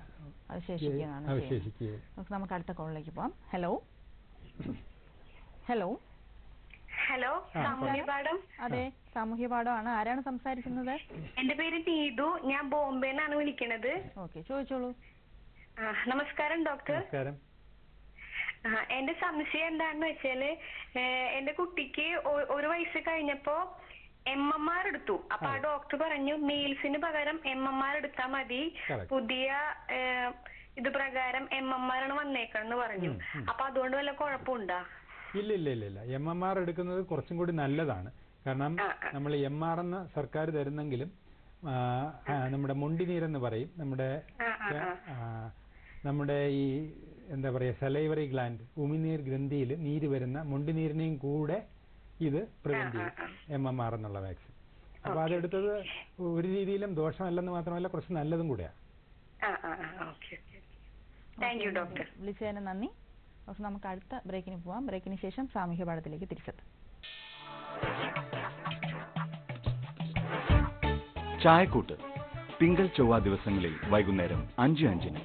അവശേഷിക്കുകയാണ് ചെയ്യുന്നത്. അവശേഷിക്കുകയും നമുക്ക് നമുക്ക് അടുത്ത കോളിലേക്ക് പോവാം ഹലോ ഹലോ ഹലോ ആ, സാമൂഹ്യ പാഠം അതെ സാമൂഹ്യ പാഠമാണ് ആരാണ് സംസാരിക്കുന്നത് എന്റെ പേര് നീതു ഞാൻ ബോംബെന്നാണ് വിളിക്കണത് ഓക്കെ ചോദിച്ചോളൂ ആ, നമസ്കാരം ഡോക്ടർ നമസ്കാരം ആ, എന്റെ സംശയം എന്താണെന്ന് വെച്ചാല് ഏഹ്, എന്റെ കുട്ടിക്ക് ഒ- ഒരു വയസ്സ് കഴിഞ്ഞപ്പോ എം എം ആർ എടുത്തു അപ്പൊ ആ അതെ. ഡോക്ടർ പറഞ്ഞു മീൽസിന് പകരം എം എം ആർ എടുത്താൽ മതി Correct. പുതിയ ഏഹ്, ഇത് പ്രകാരം എം എം ആർ ആണ് വന്നേക്കണെന്ന് പറഞ്ഞു ഉം, ഉം. അപ്പൊ അപ്പൊ അതുകൊണ്ട് വല്ല കുഴപ്പമുണ്ടോ ഇല്ല ഇല്ല ഇല്ല ഇല്ല എം എം ആർ എടുക്കുന്നത് കുറച്ചും കൂടി നല്ലതാണ് കാരണം ആ, ആ. നമ്മൾ എം ആർ എന്ന് സർക്കാർ തരുന്നെങ്കിലും ആ, ആ, നമ്മുടെ മുണ്ടിനീരെന്ന് പറയും നമ്മുടെ ആ, ആ, ആ. ആ, നമ്മുടെ ഈ എന്താ പറയുക സലൈവറി ഗ്ലാൻഡ് ഉമിനീർ ഗ്രന്ഥിയിൽ നീര് വരുന്ന മുണ്ടിനീരിനെയും കൂടെ ഇത് പ്രിവെന്റ് ആ, ചെയ്യും ആ, എം എം ആർ എന്നുള്ള വാക്സിൻ അപ്പൊ അതെടുത്തത് ഒരു രീതിയിലും ദോഷമല്ലെന്ന് മാത്രമല്ല കുറച്ച് നല്ലതും കൂടെയാണ് ആ ആ ആ okay okay thank you doctor വിളിച്ചതിന് നന്ദി അപ്പോൾ നമുക്ക് അടുത്ത ബ്രേക്കിന് പോവാം ബ്രേക്കിന് ശേഷം സാമൂഹ്യ പാഠത്തിലേക്ക് തിരിച്ചെത്താം ചായക്കൂട്ട് തിങ്കൾ ചൊവ്വ ദിവസങ്ങളിൽ വൈകുന്നേരം അഞ്ച് അഞ്ചിന്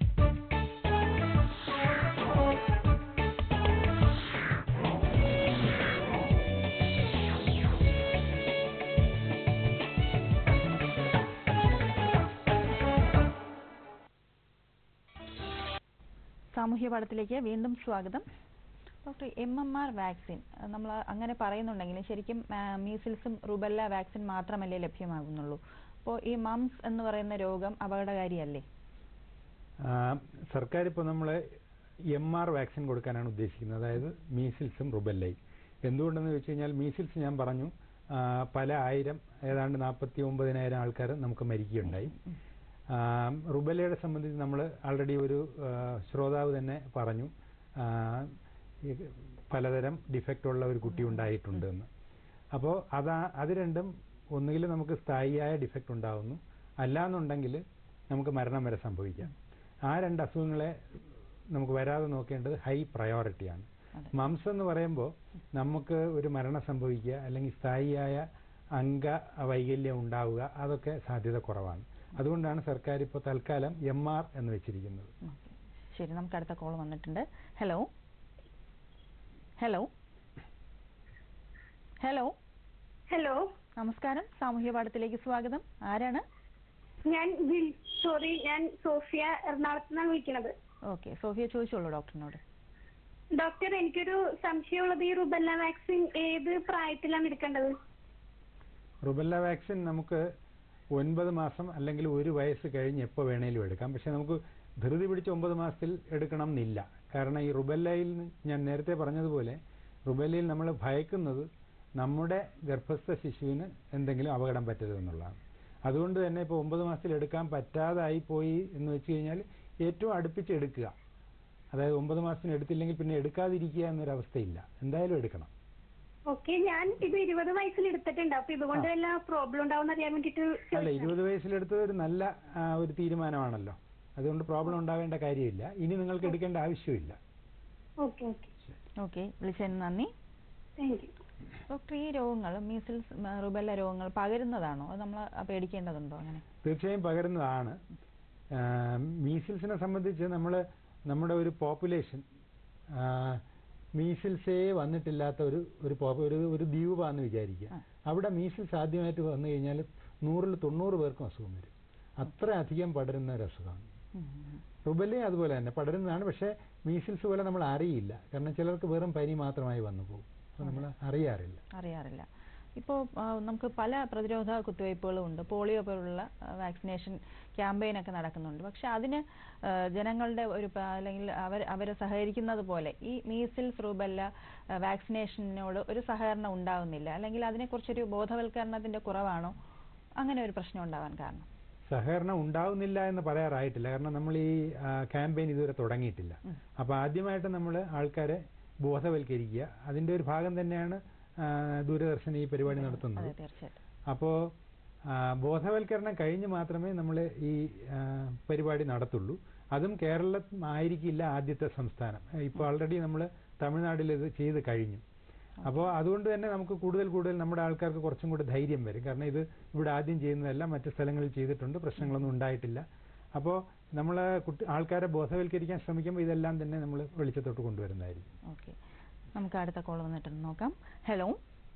സാമൂഹ്യ പാഠത്തിലേക്ക് വീണ്ടും സ്വാഗതം doctor M M R vaccine നമ്മൾ അങ്ങനെ പറയുന്നുണ്ടെങ്കിലും ശരിക്കും മീസിൽസും റുബല്ല വാക്സിൻ മാത്രമല്ലേ ലഭ്യമാകുന്നുള്ളൂ അപ്പോൾ ഈ മംസ് എന്ന് പറയുന്ന രോഗം അപകടകാരിയല്ലേ ആ, സർക്കാർ ഇപ്പോൾ നമ്മൾ എം ആർ വാക്സിൻ കൊടുക്കാനാണ് ഉദ്ദേശിക്കുന്നത് അതായത് മീസിൽസും റുബല്ലയും എന്തുകൊണ്ടെന്ന് വെച്ച് കഴിഞ്ഞാൽ മീസിൽസ് ഞാൻ പറഞ്ഞു ആ, പല ആയിരം ഏതാണ്ട് നാൽപ്പത്തി ഒമ്പതിനായിരം ആൾക്കാർ നമുക്ക് മരിക്കുകയുണ്ടായി ആ, റുബല്ലയെ സംബന്ധിച്ച് നമ്മൾ ആൾറെഡി ഒരു ആ, ശ്രോതാവ് തന്നെ പറഞ്ഞു ആ, ഈ പലതരം ഡിഫക്റ്റ് ഉള്ള ഒരു കുട്ടി ഉണ്ടായിട്ടുണ്ട് എന്ന് അപ്പോൾ അതാ അത് രണ്ടും ഒന്നുകിൽ നമുക്ക് സ്ഥായിയായ ഡിഫക്റ്റ് ഉണ്ടാവുന്നു അല്ലാന്നുണ്ടെങ്കിൽ നമുക്ക് മരണം വരെ സംഭവിക്കാം ആ രണ്ട് അസുഖങ്ങളെ നമുക്ക് വരാതെ നോക്കേണ്ടത് ഹൈ പ്രയോറിറ്റിയാണ് അതെ. മംസ് എന്ന് പറയുമ്പോൾ നമുക്ക് ഒരു മരണം സംഭവിക്കുക അല്ലെങ്കിൽ സ്ഥായിയായ അംഗ വൈകല്യം ഉണ്ടാവുക അതൊക്കെ സാധ്യത കുറവാണ് അതുകൊണ്ടാണ് സർക്കാർ ഇപ്പോൾ തൽക്കാലം എം ആർ എന്ന് വെച്ചിരിക്കുന്നത് ഓക്കെ ശരി നമുക്ക് അടുത്ത കോൾ വന്നിട്ടുണ്ട് ഹലോ ഹലോ ഹലോ ഹലോ നമസ്കാരം സാമൂഹ്യ പാഠത്തിലേക്ക് സ്വാഗതം ആരാണ് ഞാൻ സോറി ഞാൻ സോഫിയ എറണാകുളത്ത് നിന്നാണ് വിളിക്കുന്നത് ഓക്കെ സോഫിയ ചോദിച്ചോളൂ ഡോക്ടറിനോട് ഡോക്ടർ എനിക്കൊരു സംശയമുള്ളത് ഈ റുബല്ല വാക്സിൻ ഏത് പ്രായത്തിലാണ് എടുക്കേണ്ടത് റുബല്ല വാക്സിൻ നമുക്ക് ഒൻപത് മാസം അല്ലെങ്കിൽ ഒരു വയസ്സ് കഴിഞ്ഞ് എപ്പോൾ വേണേലും എടുക്കാം പക്ഷെ നമുക്ക് ധൃതി പിടിച്ച് ഒമ്പത് മാസത്തിൽ എടുക്കണം എന്നില്ല കാരണം ഈ റുബല്ലയിൽ നിന്ന് ഞാൻ നേരത്തെ പറഞ്ഞതുപോലെ റുബല്ലയിൽ നമ്മൾ ഭയക്കുന്നത് നമ്മുടെ ഗർഭസ്ഥ ശിശുവിന് എന്തെങ്കിലും അപകടം പറ്റരുത് എന്നുള്ളതാണ് അതുകൊണ്ട് തന്നെ ഇപ്പോൾ ഒമ്പത് മാസത്തിൽ എടുക്കാൻ പറ്റാതായി പോയി എന്ന് വെച്ച് കഴിഞ്ഞാൽ ഏറ്റവും അടുപ്പിച്ച് എടുക്കുക അതായത് ഒമ്പത് മാസത്തിന് എടുത്തില്ലെങ്കിൽ പിന്നെ എടുക്കാതിരിക്കുക എന്നൊരവസ്ഥയില്ല എന്തായാലും എടുക്കണം ഓക്കെ ഞാൻ ഇത് ഇരുപത് വയസ്സിൽ എടുത്തിട്ടുണ്ട് അപ്പൊ ഇതുകൊണ്ട് വല്ല പ്രോബ്ലം ഉണ്ടാവും അറിയാൻ വേണ്ടിട്ട് അല്ല ഇരുപത് വയസ്സിലെടുത്തത് ഒരു നല്ല ആ, ഒരു തീരുമാനമാണല്ലോ അതുകൊണ്ട് പ്രോബ്ലം ഉണ്ടാവേണ്ട കാര്യമില്ല ഇനി നിങ്ങൾക്ക് എടുക്കേണ്ട ആവശ്യമില്ല ഓക്കെ ഓക്കെ ഓക്കെ വിളിച്ചതിന് നന്ദി താങ്ക് യു ഡോക്ടർ ഈ രോഗങ്ങൾ മീസിൽസ് റുബല്ല രോഗങ്ങൾ പകരുന്നതാണോ അത് നമ്മൾ പേടിക്കേണ്ടതുണ്ടോ അങ്ങനെ തീർച്ചയായും പകരുന്നതാണ് മീസിൽസിനെ സംബന്ധിച്ച് നമ്മൾ നമ്മുടെ ഒരു പോപ്പുലേഷൻ മീസിൽസേ വന്നിട്ടില്ലാത്ത ഒരു ഒരു പോപ്പ ഒരു ഒരു ദ്വീപാന്ന് വിചാരിക്കുക ആ. അവിടെ മീസിൽസ് ആദ്യമായിട്ട് വന്നു കഴിഞ്ഞാൽ നൂറിൽ തൊണ്ണൂറ് പേർക്കും അസുഖം വരും അത്ര അധികം പടരുന്ന ഒരു അസുഖമാണ് ഉം, ഉം. റുബല്ലയും അതുപോലെ തന്നെ പടരുന്നതാണ് പക്ഷേ മീസിൽസ് പോലെ നമ്മൾ അറിയില്ല കാരണം ചിലർക്ക് വെറും പനി മാത്രമായി വന്നു പോകും അപ്പോൾ നമ്മൾ അറിയാറില്ല അറിയാറില്ല ഇപ്പോൾ നമുക്ക് പല പ്രതിരോധ കുത്തിവയ്പ്പുകളും ഉണ്ട് പോളിയോ പോലുള്ള വാക്സിനേഷൻ ക്യാമ്പയിനൊക്കെ നടക്കുന്നുണ്ട് പക്ഷെ അതിന് ആ, ജനങ്ങളുടെ ഒരു പ- അല്ലെങ്കിൽ അവർ അവർ സഹകരിക്കുന്നത് പോലെ ഈ മീസിൽസ് റൂബല്ല വാക്സിനേഷനോട് ഒരു സഹകരണം ഉണ്ടാകുന്നില്ല അല്ലെങ്കിൽ അതിനെക്കുറിച്ചൊരു ബോധവൽക്കരണത്തിന്റെ കുറവാണോ അങ്ങനെ ഒരു പ്രശ്നം ഉണ്ടാവാൻ കാരണം സഹകരണം ഉണ്ടാവുന്നില്ല എന്ന് പറയാറായിട്ടില്ല കാരണം നമ്മൾ ഈ ക്യാമ്പയിൻ ഇതുവരെ തുടങ്ങിയിട്ടില്ല ഉം. അപ്പോൾ ആദ്യമായിട്ട് നമ്മൾ ആൾക്കാരെ ബോധവൽക്കരിക്കുക അതിന്റെ ഒരു ഭാഗം തന്നെയാണ് ആ, ദൂരദർശൻ ഈ പരിപാടി നടത്തുന്നത് അതെ തീർച്ചയായിട്ടും അപ്പോൾ ബോധവൽക്കരണം കഴിഞ്ഞ് മാത്രമേ നമ്മൾ ഈ ആ, പരിപാടി നടത്തുള്ളൂ അതും കേരളം ആയിരിക്കില്ല ആദ്യത്തെ സംസ്ഥാനം ഇപ്പോൾ ഓൾറെഡി നമ്മൾ തമിഴ്നാട്ടിൽ ഇത് ചെയ്ത് കഴിഞ്ഞു അപ്പോൾ അതുകൊണ്ട് തന്നെ നമുക്ക് കൂടുതൽ കൂടുതൽ നമ്മുടെ ആൾക്കാർക്ക് കുറച്ചും കൂടി ധൈര്യം വരും കാരണം ഇത് ഇവിടെ ആദ്യം ചെയ്യുന്നതല്ല മറ്റു സ്ഥലങ്ങളിൽ ചെയ്തിട്ടുണ്ട് പ്രശ്നങ്ങളൊന്നും ഉണ്ടായിട്ടില്ല അപ്പോൾ നമ്മൾ കുട്ടി ആൾക്കാരെ ബോധവൽക്കരിക്കാൻ ശ്രമിക്കുമ്പോൾ ഇതെല്ലാം തന്നെ നമ്മൾ വെളിച്ചത്തോട്ട് കൊണ്ടുവരുന്നതായിരിക്കും ഓക്കെ നമുക്ക് അടുത്ത കോൾ വന്നിട്ടുണ്ട് നോക്കാം ഹലോ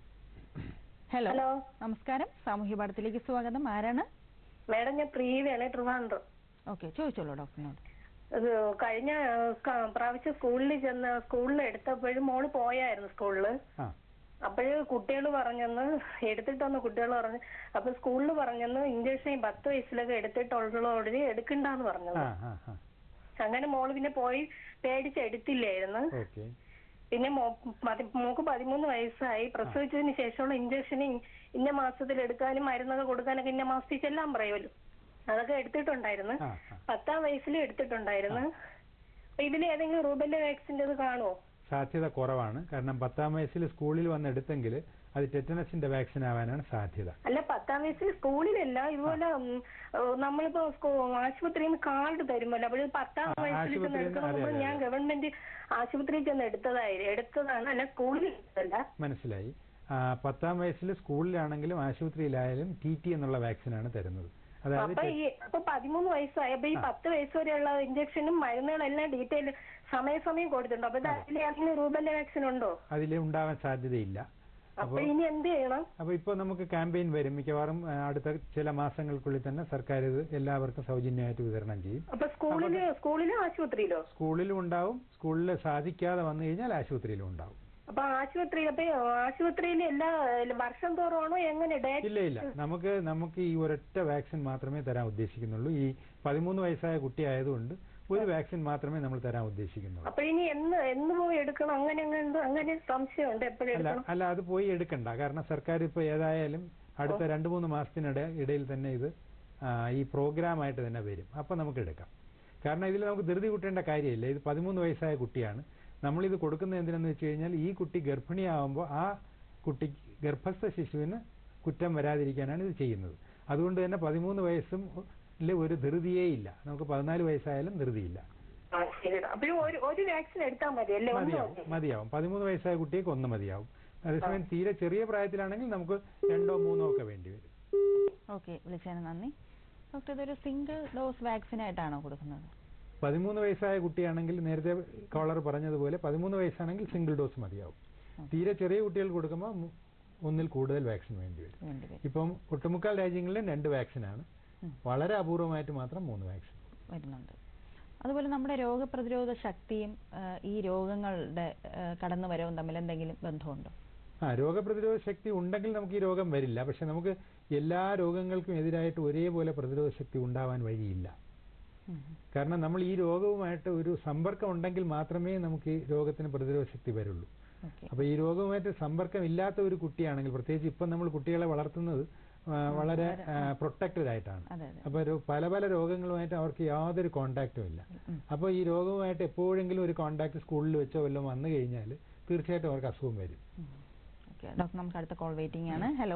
ഹലോ ഹലോ നമസ്കാരം സാമൂഹ്യ പാഠത്തിലേക്ക് സ്വാഗതം ആരാണ് മേഡം ഞാൻ പ്രീവിയാണ് ട്രിവാൻഡ്രം ഓക്കെ ചോദിച്ചോളൂ ഡോക്ടറിനോട് അത് കഴിഞ്ഞ ആ, ക- പ്രാവശ്യം സ്കൂളിൽ ചെന്ന് സ്കൂളിൽ എടുത്തപ്പോഴും മോള് പോയായിരുന്നു സ്കൂളില് ആ അപ്പോഴ് കുട്ടികൾ പറഞ്ഞെന്ന് എടുത്തിട്ടൊന്ന് കുട്ടികൾ പറഞ്ഞു അപ്പൊ സ്കൂളിൽ പറഞ്ഞെന്ന് ഇഞ്ചക്ഷൻ പത്ത് വയസ്സിലൊക്കെ എടുത്തിട്ടുള്ളവര് എടുക്കണ്ടെന്ന് പറഞ്ഞത് ആ ആ ആ അങ്ങനെ മോള് പിന്നെ പോയി പേടിച്ച് എടുത്തില്ലായിരുന്നു ഓക്കെ പിന്നെ മോ- പതി- മോക്ക് പതിമൂന്ന് വയസ്സായി പ്രസവിച്ചതിന് ശേഷമുള്ള ഇഞ്ചക്ഷൻ ഇന്ന മാസത്തിൽ എടുക്കാനും മരുന്നൊക്കെ കൊടുക്കാനൊക്കെ ഇന്ന മാസത്തിൽ ചെല്ലാൻ പറയുമല്ലോ അതൊക്കെ എടുത്തിട്ടുണ്ടായിരുന്നു ആ ആ പത്താം വയസ്സിൽ എടുത്തിട്ടുണ്ടായിരുന്നു അപ്പൊ ഇതിൽ ഏതെങ്കിലും റൂബല്ല വാക്സിന്റെ ഇത് കാണുമോ സാധ്യത കുറവാണ് കാരണം പത്താം വയസ്സിൽ സ്കൂളിൽ വന്ന് എടുത്തെങ്കിൽ അത് ടെറ്റനസിന്റെ വാക്സിൻ ആവാനാണ് സാധ്യത അല്ല പത്താം വയസ്സിൽ സ്കൂളിലല്ല ഇതുപോലെ ഉം, ഏഹ്, നമ്മളിപ്പോ സ്കൂ- ആശുപത്രിയിൽ നിന്ന് കാർഡ് തരുമല്ലോ അപ്പോൾ പത്താം ആ, വയസ്സിൽ ചെന്ന് ആശുപത്രിയിൽ നിന്ന് എടുക്കണം അതെ, അതെ, ഞാൻ അതെ. ഗവൺമെന്റ് ആശുപത്രിയിൽ ചെന്ന് എടുത്തതായിരുന്നു എടുത്തതാണ് അല്ല സ്കൂളിൽ എടുത്തല്ല മനസ്സിലായി ആ, പത്താം വയസ്സിൽ സ്കൂളിലാണെങ്കിലും ആശുപത്രിയിലായാലും ടി ടി എന്നുള്ള വാക്സിനാണ് തരുന്നത് അതായത് അപ്പൊ ഈ അപ്പൊ പതിമൂന്ന് വയസ്സായി അപ്പൊ ഈ പത്ത് വയസ്സ് വരെയുള്ള ഇഞ്ചക്ഷനും മരുന്നുകളെല്ലാം ഡീറ്റെയിൽ സമയസമയം കൊടുത്തിട്ടുണ്ട് അപ്പൊ ഇത് അതിൽ ഏതെങ്കിലും റൂബല്ല വാക്സിൻ ഉണ്ടോ അതിൽ ഉണ്ടാവാൻ സാധ്യതയില്ല അപ്പൊ ഇനി എന്ത് ചെയ്യണം അപ്പോൾ ഇപ്പോൾ നമുക്ക് ക്യാമ്പയിൻ വരും മിക്കവാറും ആ, അടുത്ത ചില മാസങ്ങൾക്കുള്ളിൽ തന്നെ സർക്കാർ ഇത് എല്ലാവർക്കും സൗജന്യമായിട്ട് വിതരണം ചെയ്യും അപ്പൊ സ്കൂളില് സ്കൂളിലോ ആശുപത്രിയിലോ സ്കൂളിലും ഉണ്ടാവും സ്കൂളിൽ സാധിക്കാതെ വന്നു കഴിഞ്ഞാൽ ആശുപത്രിയിലും ഉണ്ടാവും അപ്പൊ ആശുപത്രിയിൽ അപ്പൊ ആശുപത്രിയിൽ എല്ലാ വർഷം തോറുമാണോ എങ്ങനെ ഡേറ്റ് ഇല്ല ഇല്ല നമുക്ക് നമുക്ക് ഈ ഒരൊറ്റ വാക്സിൻ മാത്രമേ തരാൻ ഉദ്ദേശിക്കുന്നുള്ളൂ ഈ പതിമൂന്ന് വയസ്സായ കുട്ടി ആയതുകൊണ്ട് ഒരു വാക്സിൻ മാത്രമേ നമ്മൾ തരാൻ ഉദ്ദേശിക്കുന്നുള്ളൂ അപ്പൊ ഇനി എന്ന് എന്ന് പോയി എടുക്കണം അങ്ങനെ അങ്ങനെ എന്തോ അങ്ങനെ സംശയമുണ്ട് എപ്പോഴും അല്ല എടുക്കണം അല്ല അത് പോയി എടുക്കണ്ട കാരണം സർക്കാർ ഇപ്പോൾ ഏതായാലും അടുത്ത രണ്ട് മൂന്ന് മാസത്തിനിടെ ഇടയിൽ തന്നെ ഇത് ആ, ഈ പ്രോഗ്രാമായിട്ട് തന്നെ വരും അപ്പം നമുക്ക് എടുക്കാം കാരണം ഇതിൽ നമുക്ക് ധൃതി കൂട്ടേണ്ട കാര്യമില്ല ഇത് പതിമൂന്ന് വയസ്സായ കുട്ടിയാണ് നമ്മളിത് കൊടുക്കുന്നത് എന്തിനെന്ന് വെച്ച് കഴിഞ്ഞാൽ ഈ കുട്ടി ഗർഭിണിയാവുമ്പോൾ ആ കുട്ടി ഗർഭസ്ഥ ശിശുവിന് കുറ്റം വരാതിരിക്കാനാണ് ഇത് ചെയ്യുന്നത് അതുകൊണ്ട് തന്നെ പതിമൂന്ന് വയസ്സും ല് ഒരു ധൃതിയേ ഇല്ല നമുക്ക് പതിനാല് വയസ്സായാലും ധൃതിയില്ല ആ, ശരി അപ്പോഴും ഒരു ഒരു വാക്സിൻ എടുത്താൽ മതി അല്ലേ ഒന്ന് മതിയാവും മതി. മതിയാവും പതിമൂന്ന് വയസ്സായ കുട്ടിക്ക് ഒന്ന് മതിയാവും അതേസമയം തീരെ ചെറിയ പ്രായത്തിലാണെങ്കിൽ നമുക്ക് രണ്ടോ മൂന്നോ ഒക്കെ വേണ്ടി വരും ഓക്കെ വിളിച്ചതിന് നന്ദി ഡോക്ടർ ഇതൊരു സിംഗിൾ ഡോസ് വാക്സിൻ ആയിട്ടാണോ കൊടുക്കുന്നത് പതിമൂന്ന് വയസ്സായ കുട്ടിയാണെങ്കിൽ നേരത്തെ കോളർ പറഞ്ഞതുപോലെ പതിമൂന്ന് വയസ്സാണെങ്കിൽ സിംഗിൾ ഡോസ് മതിയാവും തീരെ ചെറിയ കുട്ടികൾക്ക് കൊടുക്കുമ്പോൾ മു- ഒന്നിൽ കൂടുതൽ വാക്സിൻ വേണ്ടി വരും വേണ്ടി വരും ഇപ്പം ഒട്ടുമുക്കാൽ രാജ്യങ്ങളിലും രണ്ട് വാക്സിനാണ് ഉം. വളരെ അപൂർവമായിട്ട് മാത്രം മൂന്ന് വാക്സിൻ വരുന്നുണ്ട് അതുപോലെ നമ്മുടെ രോഗപ്രതിരോധ ശക്തിയും ആ, ഈ രോഗങ്ങളുടെ കടന്നു വരവും തമ്മിൽ എന്തെങ്കിലും ബന്ധമുണ്ടോ ആ രോഗപ്രതിരോധ ശക്തി ഉണ്ടെങ്കിൽ നമുക്ക് ഈ രോഗം വരില്ല പക്ഷെ നമുക്ക് എല്ലാ രോഗങ്ങൾക്കും എതിരായിട്ട് ഒരേപോലെ പ്രതിരോധ ശക്തി ഉണ്ടാവാൻ വഴിയില്ല ഉം. കാരണം നമ്മൾ ഈ രോഗവുമായിട്ട് ഒരു സമ്പർക്കം ഉണ്ടെങ്കിൽ മാത്രമേ നമുക്ക് ഈ രോഗത്തിന് പ്രതിരോധ ശക്തി വരുള്ളൂ ഓക്കെ അപ്പൊ ഈ രോഗവുമായിട്ട് സമ്പർക്കം ഇല്ലാത്ത ഒരു കുട്ടിയാണെങ്കിൽ പ്രത്യേകിച്ച് ഇപ്പം നമ്മൾ കുട്ടികളെ വളർത്തുന്നത് ആ, വളരെ പ്രൊട്ടക്റ്റഡ് ആയിട്ടാണ് അതെ അതെ അപ്പൊ ഒരു പല പല രോഗങ്ങളുമായിട്ട് അവർക്ക് യാതൊരു കോണ്ടാക്റ്റും ഇല്ല ഉം. അപ്പോൾ ഈ രോഗവുമായിട്ട് എപ്പോഴെങ്കിലും ഒരു കോണ്ടാക്ട് സ്കൂളിൽ വെച്ചോ വല്ലതും വന്നു കഴിഞ്ഞാൽ തീർച്ചയായിട്ടും അവർക്ക് അസുഖം വരും ഓക്കെ ഡോക്ടർ നമുക്ക് അടുത്ത കോൾ വെയിറ്റിംഗ് ആണ് ഹലോ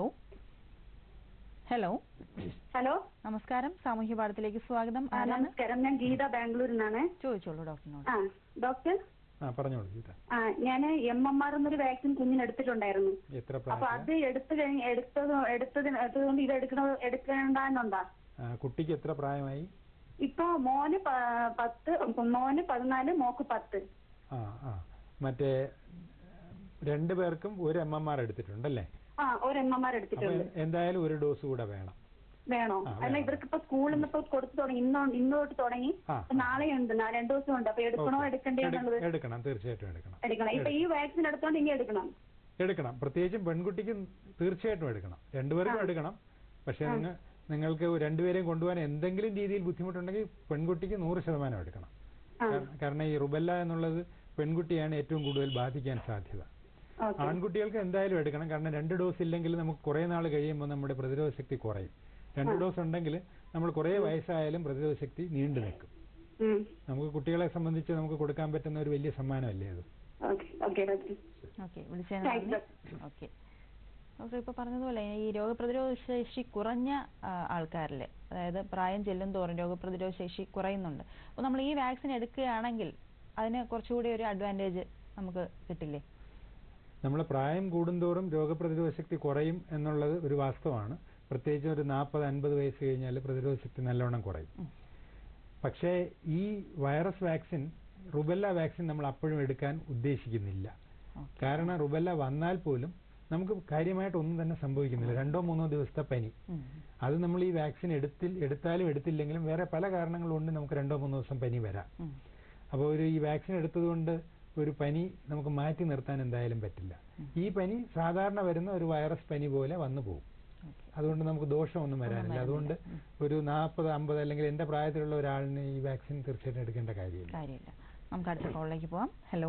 ഹലോ ഹലോ നമസ്കാരം സാമൂഹ്യ പാഠത്തിലേക്ക് സ്വാഗതം ആ, ആരാണ് നമസ്കാരം ഞാൻ ഗീത ബാംഗ്ലൂരിൽ നിന്നാണ് ചോദിച്ചോളൂ ഡോക്ടറിനോട് ആ ഡോക്ടർ ആ പറഞ്ഞോളൂ ഗീത ആ ഞാൻ എം എം ആർ എന്നൊരു വാക്സിൻ കുഞ്ഞിന് എടുത്തിട്ടുണ്ടായിരുന്നു എത്ര അപ്പൊ പ്രായം അത് എടുത്തു കഴിഞ്ഞ് എടുത്തത് എടുത്തതിന് എടുത്തതുകൊണ്ട് ഇത് എടുക്കണ എടുക്കേണ്ടെന്നുണ്ടാ കുട്ടിക്ക് എത്ര പ്രായമായി ഇപ്പൊ മോന് പ- പത്ത് മോന് പതിനാല് മോക്ക് പത്ത് ആ ആ മറ്റേ രണ്ടു പേർക്കും ഒരു എം എം ആർ എടുത്തിട്ടുണ്ടല്ലേ ആ ഒരു എം എം ആർ അപ്പൊ എടുത്തിട്ടുണ്ട് എന്തായാലും ഒരു ഡോസ് കൂടെ വേണം വേണോ ആ, അല്ല വേണം. ഇവർക്ക് ഇപ്പൊ സ്കൂളിൽ നിന്ന് ഇപ്പൊ കൊടുത്തു തുടങ്ങി ഇന്ന് ഇന്ന് തൊട്ട് തുടങ്ങി ആ. അപ്പൊ നാളെയുണ്ട് നാ- രണ്ടു ദിവസം ഉണ്ട് അപ്പൊ എടുക്കണോ ഓക്കേ. എടുക്കണ്ടേ എടു- എന്നുള്ളത് എടുക്കണം തീർച്ചയായിട്ടും എടുക്കണം എടുക്കണം ഇപ്പൊ ഈ വാക്സിൻ എടുത്തോണ്ട് ഇനി എടുക്കണം എടുക്കണം പ്രത്യേകിച്ചും പെൺകുട്ടിക്ക് തീർച്ചയായിട്ടും എടുക്കണം രണ്ടുപേർക്കും ആ. എടുക്കണം പക്ഷെ നിങ്ങൾ നിങ്ങൾക്ക് രണ്ടുപേരെയും കൊണ്ടുപോകാൻ എന്തെങ്കിലും രീതിയിൽ ബുദ്ധിമുട്ടുണ്ടെങ്കിൽ പെൺകുട്ടിക്ക് നൂറ് ശതമാനം എടുക്കണം ആ കാരണം- കാരണം ഈ റുബല്ല എന്നുള്ളത് പെൺകുട്ടിയാണ് ഏറ്റവും കൂടുതൽ ബാധിക്കാൻ സാധ്യത ഓക്കെ ആൺകുട്ടികൾക്ക് എന്തായാലും എടുക്കണം കാരണം രണ്ട് ഡോസ് ഇല്ലെങ്കിൽ നമുക്ക് കുറേ നാൾ കഴിയുമ്പോൾ നമ്മുടെ പ്രതിരോധ ശക്തി കുറയും രണ്ട് ഡോസ് ഉണ്ടെങ്കിൽ നമ്മൾ കുറേ വയസ്സായാലും പ്രതിരോധ ശക്തി നീണ്ടു നിൽക്കും ഉം. നമുക്ക് കുട്ടികളെ സംബന്ധിച്ച് നമുക്ക് കൊടുക്കാൻ പറ്റുന്ന ഒരു വലിയ സമ്മാനമല്ലേ അത് ഓക്കെ ഓക്കെ ഡോക്ടർ ഓക്കെ വിളിച്ചതിന് Thanks, നന്ദി ഓക്കെ ഡോക്ടർ ഇപ്പൊ പറഞ്ഞതുപോലെ ഈ രോഗപ്രതിരോധ ശേഷി കുറഞ്ഞ ആ, ആൾക്കാരില് അതായത് പ്രായം ചെല്ലും തോറും രോഗപ്രതിരോധ ശേഷി കുറയുന്നുണ്ട് അപ്പൊ നമ്മൾ ഈ വാക്സിൻ എടുക്കുകയാണെങ്കിൽ അതിന് കുറച്ചുകൂടി ഒരു അഡ്വാൻറ്റേജ് നമുക്ക് കിട്ടില്ലേ നമ്മൾ പ്രായം കൂടുന്തോറും രോഗപ്രതിരോധ ശക്തി കുറയും എന്നുള്ളത് ഒരു വാസ്തവമാണ് പ്രത്യേകിച്ച് ഒരു നാൽപ്പത് അൻപത് വയസ്സ് കഴിഞ്ഞാൽ പ്രതിരോധ ശക്തി നല്ലോണം കുറയും ഉം. പക്ഷേ ഈ വൈറസ് വാക്സിൻ റുബെല്ല വാക്സിൻ നമ്മൾ അപ്പോഴും എടുക്കാൻ ഉദ്ദേശിക്കുന്നില്ല കാരണം റുബെല്ല വന്നാൽ പോലും നമുക്ക് കാര്യമായിട്ട് ഒന്നും തന്നെ സംഭവിക്കുന്നില്ല രണ്ടോ മൂന്നോ ദിവസത്തെ പനി അത് നമ്മൾ ഈ വാക്സിൻ എടുത്തിൽ എടുത്താലും എടുത്തില്ലെങ്കിലും വേറെ പല കാരണങ്ങൾ കൊണ്ട് നമുക്ക് രണ്ടോ മൂന്നോ ദിവസം പനി വരാം അപ്പോൾ ഒരു ഈ വാക്സിൻ എടുത്തതുകൊണ്ട് ഒരു പനി നമുക്ക് മാറ്റി നിർത്താൻ എന്തായാലും പറ്റില്ല ഈ പനി സാധാരണ വരുന്ന ഒരു വൈറസ് പനി പോലെ വന്നു പോകും അതുകൊണ്ട് നമുക്ക് ദോഷമൊന്നും വരാനില്ല അതുകൊണ്ട് ഒരു നാൽപ്പത് അമ്പത് അല്ലെങ്കിൽ എന്റെ പ്രായത്തിലുള്ള ഒരാളിന് ഈ വാക്സിൻ തീർച്ചയായിട്ടും എടുക്കേണ്ട കാര്യമില്ല കാര്യമില്ല നമുക്ക് അടുത്ത കോളിലേക്ക് പോവാം ഹലോ